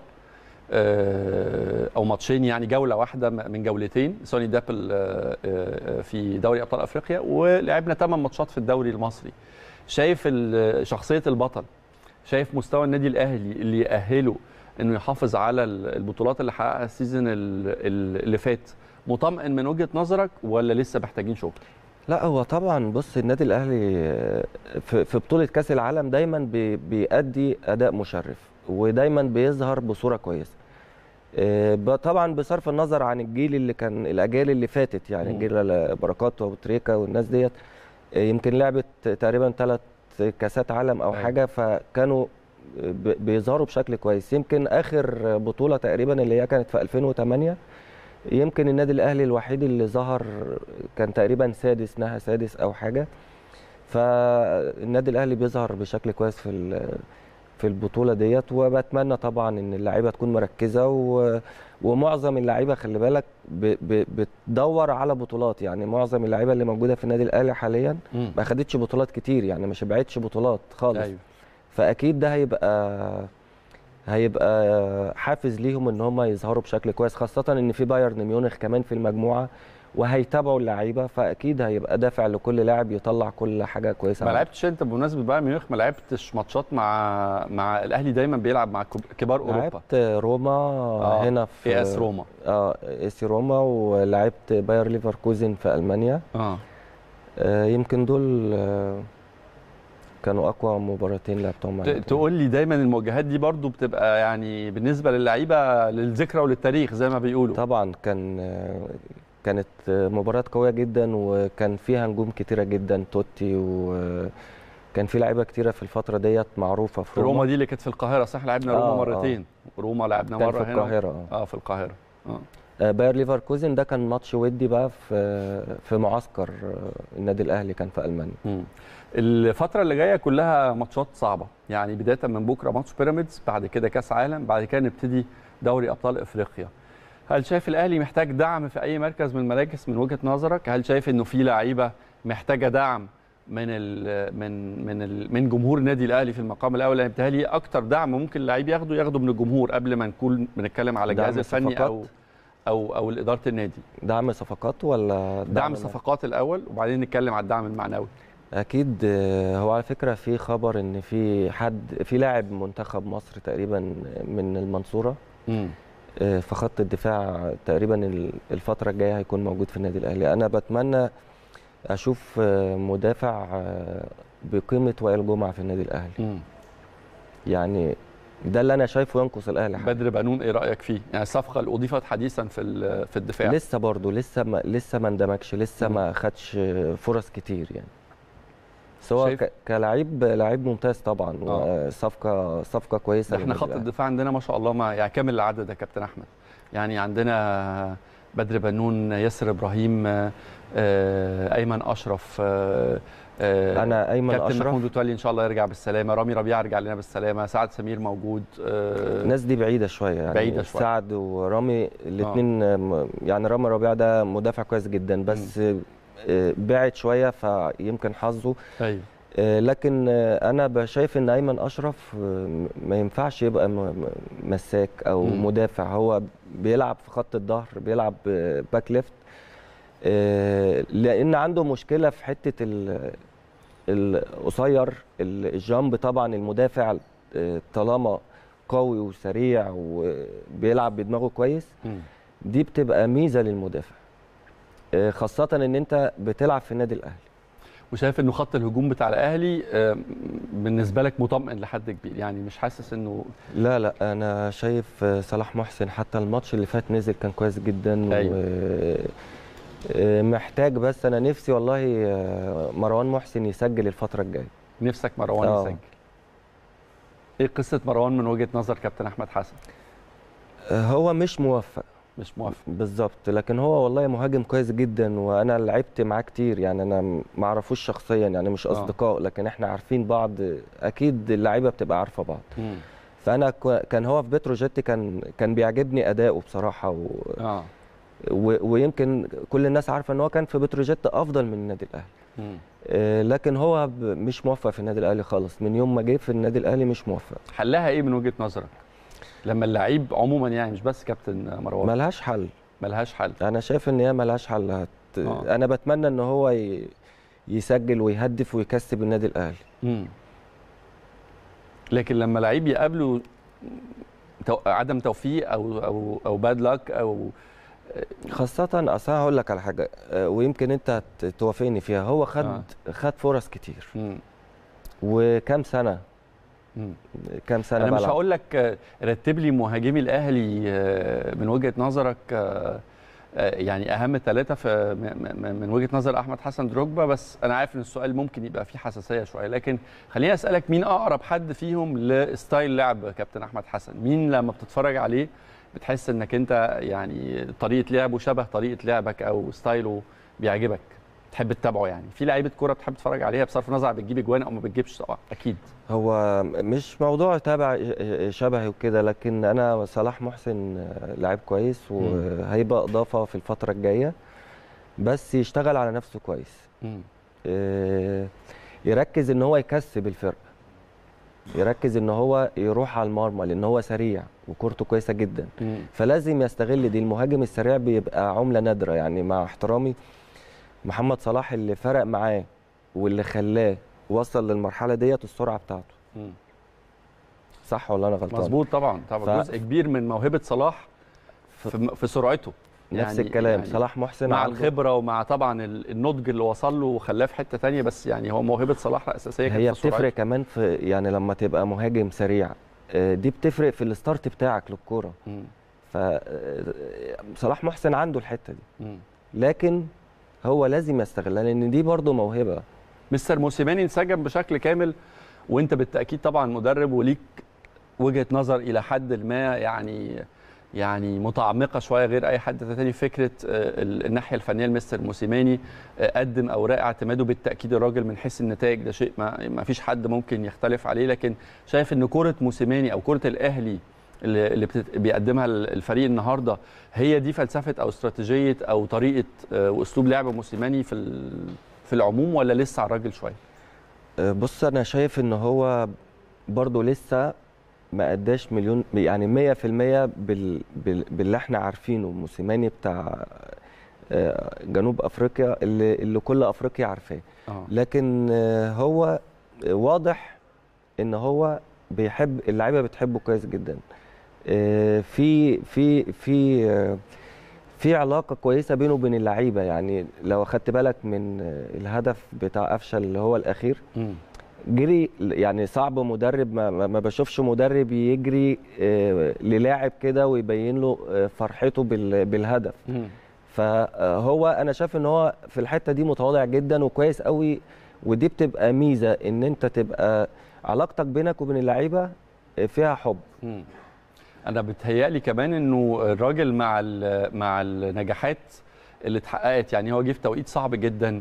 آه، او ماتشين يعني جوله واحده من جولتين سوني دابل آه، آه، في دوري ابطال افريقيا ولعبنا 8 ماتشات في الدوري المصري شايف ال- شخصيه البطل شايف مستوى النادي الاهلي اللي يأهله انه يحافظ على ال- البطولات اللي حققها السيزون ال- ال- اللي فات مطمئن من وجهه نظرك ولا لسه محتاجين شغل؟ لا هو طبعا بص النادي الاهلي آه، في في بطوله كاس العالم دايما بي- بيأدي اداء مشرف ودايما بيظهر بصوره كويسه آه، ب- طبعا بصرف النظر عن الجيل اللي كان الاجيال اللي فاتت يعني مم. جيل بركات وتريكا والناس ديت آه، يمكن لعبت تقريبا ثلاث كاسات عالم او أيوة. حاجه فكانوا ب- بيظهروا بشكل كويس يمكن اخر بطوله تقريبا اللي هي كانت في 2008 يمكن النادي الاهلي الوحيد اللي ظهر كان تقريبا سادس نهى سادس او حاجه فالنادي الاهلي بيظهر بشكل كويس في ال- في البطوله ديت وبتمنى طبعا ان اللعيبه تكون مركزه و... ومعظم اللعيبه خلي بالك ب... ب... بتدور على بطولات يعني معظم اللعيبه اللي موجوده في النادي الاهلي حاليا مم. ما خدتش بطولات كتير يعني ما شبعتش بطولات خالص ايوه فاكيد ده هيبقى هيبقى حافز ليهم ان هم يظهروا بشكل كويس خاصه ان في بايرن ميونخ كمان في المجموعه وهيتابعوا اللعيبه فاكيد هيبقى دافع لكل لاعب يطلع كل حاجه كويسه ما عنده. لعبتش انت بمناسبه بقى ميونخ ما لعبتش ماتشات مع مع الاهلي دايما بيلعب مع كب- كبار اوروبا لعبت روما آه، هنا في في اس روما اه اس روما ولعبت باير ليفركوزن في المانيا اه آه يمكن دول آه كانوا اقوى مباراتين لعبتهم مع ت- النادي. تقول لي دايما المواجهات دي برضو بتبقى يعني بالنسبه للعيبه للذكرى وللتاريخ زي ما بيقولوا طبعا كان آه، كانت آه، مباراة قوية جدا وكان فيها نجوم كتيرة جدا توتي وكان في لعيبة كتيرة في الفترة ديت معروفة في روما, روما دي اللي كانت في القاهره صح لعبنا روما آه، آه. مرتين روما لعبنا كان مره في هنا القاهرة آه. اه في القاهره اه آه، باير ليفركوزن ده كان ماتش ودي بقى في في معسكر آه، النادي الأهلي كان في ألمانيا مم. الفترة اللي جاية كلها ماتشات صعبة يعني بداية من بكرة ماتش بيراميدز بعد كده كأس عالم بعد كده نبتدي دوري أبطال إفريقيا هل شايف الأهلي محتاج دعم في أي مركز من المراكز من وجهة نظرك هل شايف إنه في لعيبة محتاجة دعم من ال من من ال من جمهور النادي الأهلي في المقام الأول يعني بيتهيألي أكتر دعم ممكن اللعيب ياخده ياخده من الجمهور قبل ما نكون بنتكلم على دعم الجهاز الفني صفقات؟ أو أو أو إدارة النادي دعم صفقات ولا دعم مال؟ الصفقات الأول وبعدين نتكلم على الدعم المعنوي اكيد آه، هو على فكره في خبر ان في حد في لاعب منتخب مصر تقريبا من المنصوره مم. آه، في خط الدفاع تقريبا ال- الفتره الجايه هيكون موجود في النادي الاهلي انا بتمنى اشوف آه، مدافع آه، بقيمه وائل جمعه في النادي الاهلي مم. يعني ده اللي انا شايفه ينقص الاهلي حاجة. بدر بنون ايه رايك فيه يعني الصفقه اللي اضيفت حديثا في ال- في الدفاع لسه برضه لسه ما لسه ما اندمجش لسه مم. ما خدش فرص كتير يعني بس هو شايف- ك- كلاعب لعيب ممتاز طبعا آه. وصفقه صفقه كويسه ده احنا للنادي خط الأهلي. الدفاع عندنا ما شاء الله ما يعني كامل العدد يا كابتن احمد يعني عندنا بدر بنون ياسر ابراهيم آه، آه، ايمن اشرف آه، آه، انا ايمن كابتن اشرف محمود متولي ان شاء الله يرجع بالسلامه رامي ربيعه يرجع لنا بالسلامه سعد سمير موجود آه، الناس دي بعيده شويه يعني بعيدة شوية. سعد ورامي الاثنين يعني رامي ربيعه ده مدافع كويس جدا بس آه، بعد شويه فيمكن حظه ايوه آه، لكن آه، انا شايف ان ايمن اشرف آه، ما ينفعش يبقى م- م- مساك او مم. مدافع هو بيلعب في خط الظهر بيلعب آه، باك ليفت آه، لان عنده مشكله في حته ال- القصير ال- الجامب طبعا المدافع آه، طالما قوي وسريع وبيلعب بدماغه كويس مم. دي بتبقى ميزه للمدافع آه، خاصه ان انت بتلعب في النادي الاهلي وشايف انه خط الهجوم بتاع الاهلي آه، بالنسبه لك مطمئن لحد كبير يعني مش حاسس انه لا لا انا شايف آه، صلاح محسن حتى الماتش اللي فات نزل كان كويس جدا أيوة. و آه، محتاج بس انا نفسي والله آه، مروان محسن يسجل الفتره الجايه نفسك مروان آه. يسجل ايه قصه مروان من وجهه نظر كابتن احمد حسن آه، هو مش موفق مش موافق بالظبط لكن هو والله مهاجم كويس جدا وانا لعبت معاه كتير يعني انا ما اعرفوش شخصيا يعني مش آه. اصدقاء لكن احنا عارفين بعض اكيد اللعيبه بتبقى عارفه بعض مم. فانا كو- كان هو في بتروجيت كان كان بيعجبني اداؤه بصراحه و... اه و... ويمكن كل الناس عارفه ان هو كان في بتروجيت افضل من النادي الاهلي مم. آه، لكن هو ب- مش موفق في النادي الاهلي خالص من يوم ما جه في النادي الاهلي مش موفق حلها ايه من وجهه نظرك لما اللعيب عموما يعني مش بس كابتن مروان ملهاش حل ملهاش حل انا شايف ان هي ملهاش حل هت... آه. انا بتمنى ان هو ي... يسجل ويهدف ويكسب النادي الاهلي مم. لكن لما لعيب يقابله تو... عدم توفيق او او او باد لك او خاصة اصل أنا هقول لك على حاجة آه، ويمكن انت ت- توافقني فيها هو خد آه. خد فرص كتير مم. وكام سنة مم. كام سنة انا مش بلعب. هقول لك آه، رتب لي مهاجمي الاهلي آه، من وجهه نظرك آه، آه، يعني اهم ثلاثه في م- م- من وجهه نظر احمد حسن دروجبا بس انا عارف ان السؤال ممكن يبقى فيه حساسيه شويه لكن خليني اسالك مين اقرب حد فيهم لستايل لعب كابتن احمد حسن مين لما بتتفرج عليه بتحس انك انت يعني طريقه لعبه شبه طريقه لعبك او ستايله بيعجبك تحب تتابعه يعني في لعيبه كوره بتحب تتفرج عليها بصرف النظر عن بتجيب اجوان او ما بتجيبش طبعا اكيد هو مش موضوع تابع شبهي وكده لكن انا صلاح محسن لعيب كويس وهيبقى اضافه في الفتره الجايه بس يشتغل على نفسه كويس مم. آه، يركز ان هو يكسب الفرقه يركز ان هو يروح على المرمى لان هو سريع وكورته كويسه جدا مم. فلازم يستغل دي المهاجم السريع بيبقى عمله نادره يعني مع احترامي محمد صلاح اللي فرق معاه واللي خلاه وصل للمرحله ديت السرعه بتاعته مم. صح ولا انا غلطان مظبوط طبعا طبعا ف- جزء كبير من موهبه صلاح في, في سرعته نفس يعني- الكلام يعني صلاح محسن مع عنده- الخبره ومع طبعا ال- النضج اللي وصل له وخلاه في حته تانية بس يعني هو موهبه صلاح الاساسيه كانت هي في سرعته. بتفرق كمان في يعني لما تبقى مهاجم سريع آه، دي بتفرق في الستارت بتاعك للكوره مم. ف آه، صلاح محسن عنده الحته دي مم. لكن هو لازم يستغلها لان دي برضه موهبه مستر موسيماني انسجم بشكل كامل وانت بالتاكيد طبعا مدرب وليك وجهه نظر الى حد ما يعني يعني متعمقه شويه غير اي حد تاني فكره آه، ال- الناحيه الفنيه لمستر موسيماني آه، قدم اوراق اعتماده بالتاكيد الراجل من حيث النتائج ده شيء ما, ما فيش حد ممكن يختلف عليه لكن شايف ان كره موسيماني او كره الاهلي اللي اللي بتت- بيقدمها ال- الفريق النهارده هي دي فلسفه او استراتيجيه او طريقه آه، واسلوب لعب موسيماني في ال- في العموم ولا لسه على الراجل شويه؟ آه، بص انا شايف ان هو برضه لسه ما اداش مليون يعني 100% بال بال باللي احنا عارفينه موسيماني بتاع آه، جنوب افريقيا اللي اللي كل افريقيا عارفاه اه لكن آه، هو واضح ان هو بيحب اللعيبه بتحبه كويس جدا آه، في في في آه، في علاقه كويسه بينه وبين اللعيبه يعني لو اخدت بالك من آه، الهدف بتاع قفشه اللي هو الاخير مم. جري يعني صعب مدرب ما, ما ما بشوفش مدرب يجري آه، للاعب كده ويبين له آه، فرحته بال- بالهدف مم. فهو انا شايف ان هو في الحته دي متواضع جدا وكويس قوي ودي بتبقى ميزه ان انت تبقى علاقتك بينك وبين اللعيبه فيها حب مم. انا بتهيألي كمان انه الراجل مع ال- مع النجاحات اللي اتحققت يعني هو جه في توقيت صعب جدا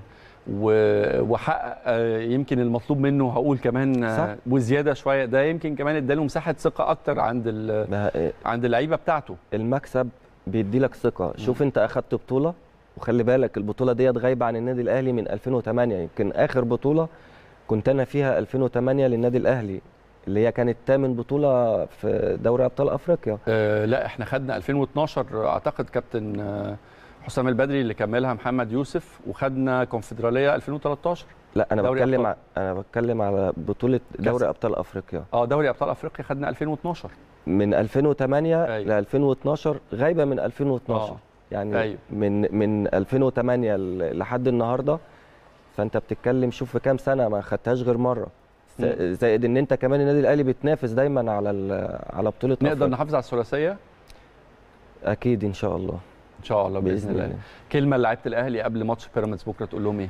و- وحقق آه، يمكن المطلوب منه هقول كمان آه، صح. وزياده شويه ده يمكن كمان اداله مساحه ثقه اكتر عند ال- ما- عند اللعيبه بتاعته المكسب بيدي لك ثقه شوف انت اخدت بطوله وخلي بالك البطوله ديت غايبه عن النادي الاهلي من 2008 يمكن اخر بطوله كنت انا فيها 2008 للنادي الاهلي اللي هي كانت تامن بطوله في دوري ابطال افريقيا آه لا احنا خدنا 2012 اعتقد كابتن آه، حسام البدري اللي كملها محمد يوسف وخدنا كونفدراليه 2013 لا انا دوري بتكلم أبطال. ع- انا بتكلم على بطوله دوري ابطال افريقيا اه دوري ابطال افريقيا خدنا 2012 من 2008 أيوة. ل 2012 غايبه من 2012 آه. يعني أيوة. من من 2008 ل- لحد النهارده فانت بتتكلم شوف في كام سنه ما خدتهاش غير مره ز- مم. زائد ان انت كمان النادي الاهلي بتنافس دايما على ال- على بطوله نقدر أفريقيا. نحافظ على الثلاثيه اكيد ان شاء الله ان شاء الله باذن, باذن الله. الله كلمه لعيبه الاهلي قبل ماتش بيراميدز بكره تقول لهم ايه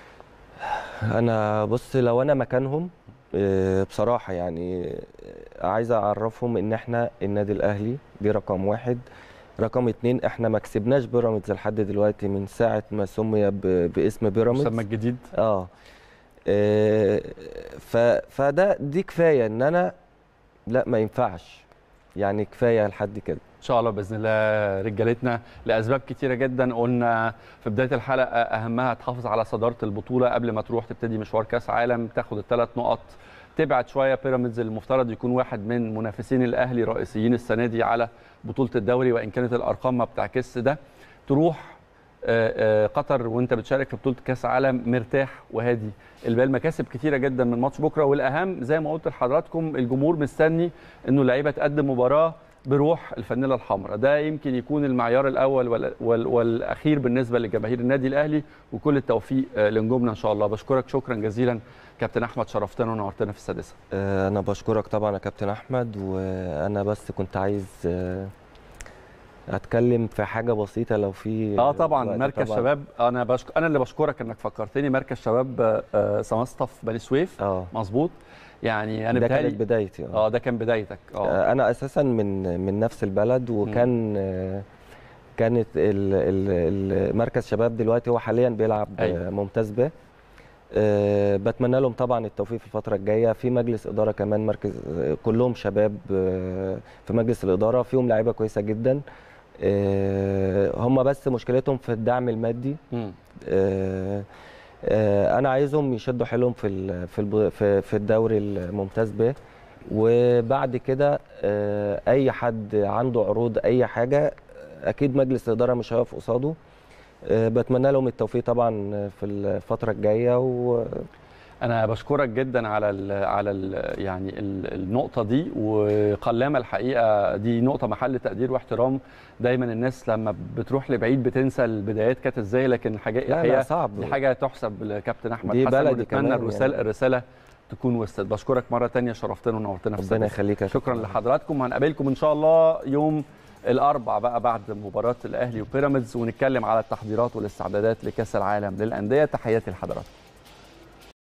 انا بص لو انا مكانهم آه، بصراحه يعني آه، عايز اعرفهم ان احنا النادي الاهلي دي رقم واحد رقم اتنين احنا ما كسبناش بيراميدز لحد دلوقتي من ساعه ما سمي ب- باسم بيراميدز مسمى الجديد اه آه، ف فده دي كفايه ان انا لا ما ينفعش يعني كفايه لحد كده ان شاء الله باذن الله رجالتنا لاسباب كتيره جدا قلنا في بدايه الحلقه اهمها تحافظ على صداره البطوله قبل ما تروح تبتدي مشوار كاس عالم تاخد الثلاث نقط تبعد شويه بيراميدز المفترض يكون واحد من منافسين الاهلي رئيسيين السنه دي على بطوله الدوري وان كانت الارقام ما بتعكسش ده تروح آه، آه، قطر وانت بتشارك في بطوله كاس عالم مرتاح وهادي البال مكاسب كتيره جدا من ماتش بكره والاهم زي ما قلت لحضراتكم الجمهور مستني انه اللعيبه تقدم مباراه بروح الفانيلا الحمراء ده يمكن يكون المعيار الاول وال- وال- والاخير بالنسبه لجماهير النادي الاهلي وكل التوفيق آه، لنجومنا ان شاء الله بشكرك شكرا جزيلا كابتن احمد شرفتنا ونورتنا في السادسه آه، انا بشكرك طبعا يا كابتن احمد وانا بس كنت عايز آه، اتكلم في حاجه بسيطه لو في اه طبعا وقت مركز طبعاً. شباب انا بشك... انا اللي بشكرك انك فكرتني مركز شباب آه، آه، سماسطه في بني سويف اه مظبوط يعني انا ده كانت بتهيألي بدايتي اه اه ده كان بدايتك اه آه، انا اساسا من من نفس البلد وكان آه، كانت ال- ال- المركز شباب دلوقتي هو حاليا بيلعب أيوة. آه، ممتاز به آه، بتمنى لهم طبعا التوفيق في الفتره الجايه في مجلس اداره كمان مركز آه، كلهم شباب آه، في مجلس الاداره فيهم لعيبه كويسه جدا آه، هم بس مشكلتهم في الدعم المادي مم. آه، آه، انا عايزهم يشدوا حيلهم في ال- في الب- في في الدوري الممتاز به وبعد كده آه، اي حد عنده عروض اي حاجه اكيد مجلس الاداره مش هيقف قصاده آه، بتمنى لهم التوفيق طبعا في الفتره الجايه و انا بشكرك جدا على ال على ال يعني ال النقطه دي وقلامه الحقيقه دي نقطه محل تقدير واحترام دايما الناس لما بتروح لبعيد بتنسى البدايات كانت ازاي لكن الحاجه لا لا الحقيقه صعب دي حاجه تحسب لكابتن احمد دي حسن بلدي ونتمنى كمان الرساله يعني. الرساله تكون وصلت بشكرك مره تانية شرفتنا ونورتنا في ربنا السادسة. يخليك يا شكرا كابتن. لحضراتكم هنقابلكم ان شاء الله يوم الاربع بقى بعد مباراه الاهلي وبيراميدز ونتكلم على التحضيرات والاستعدادات لكاس العالم للانديه تحياتي لحضراتكم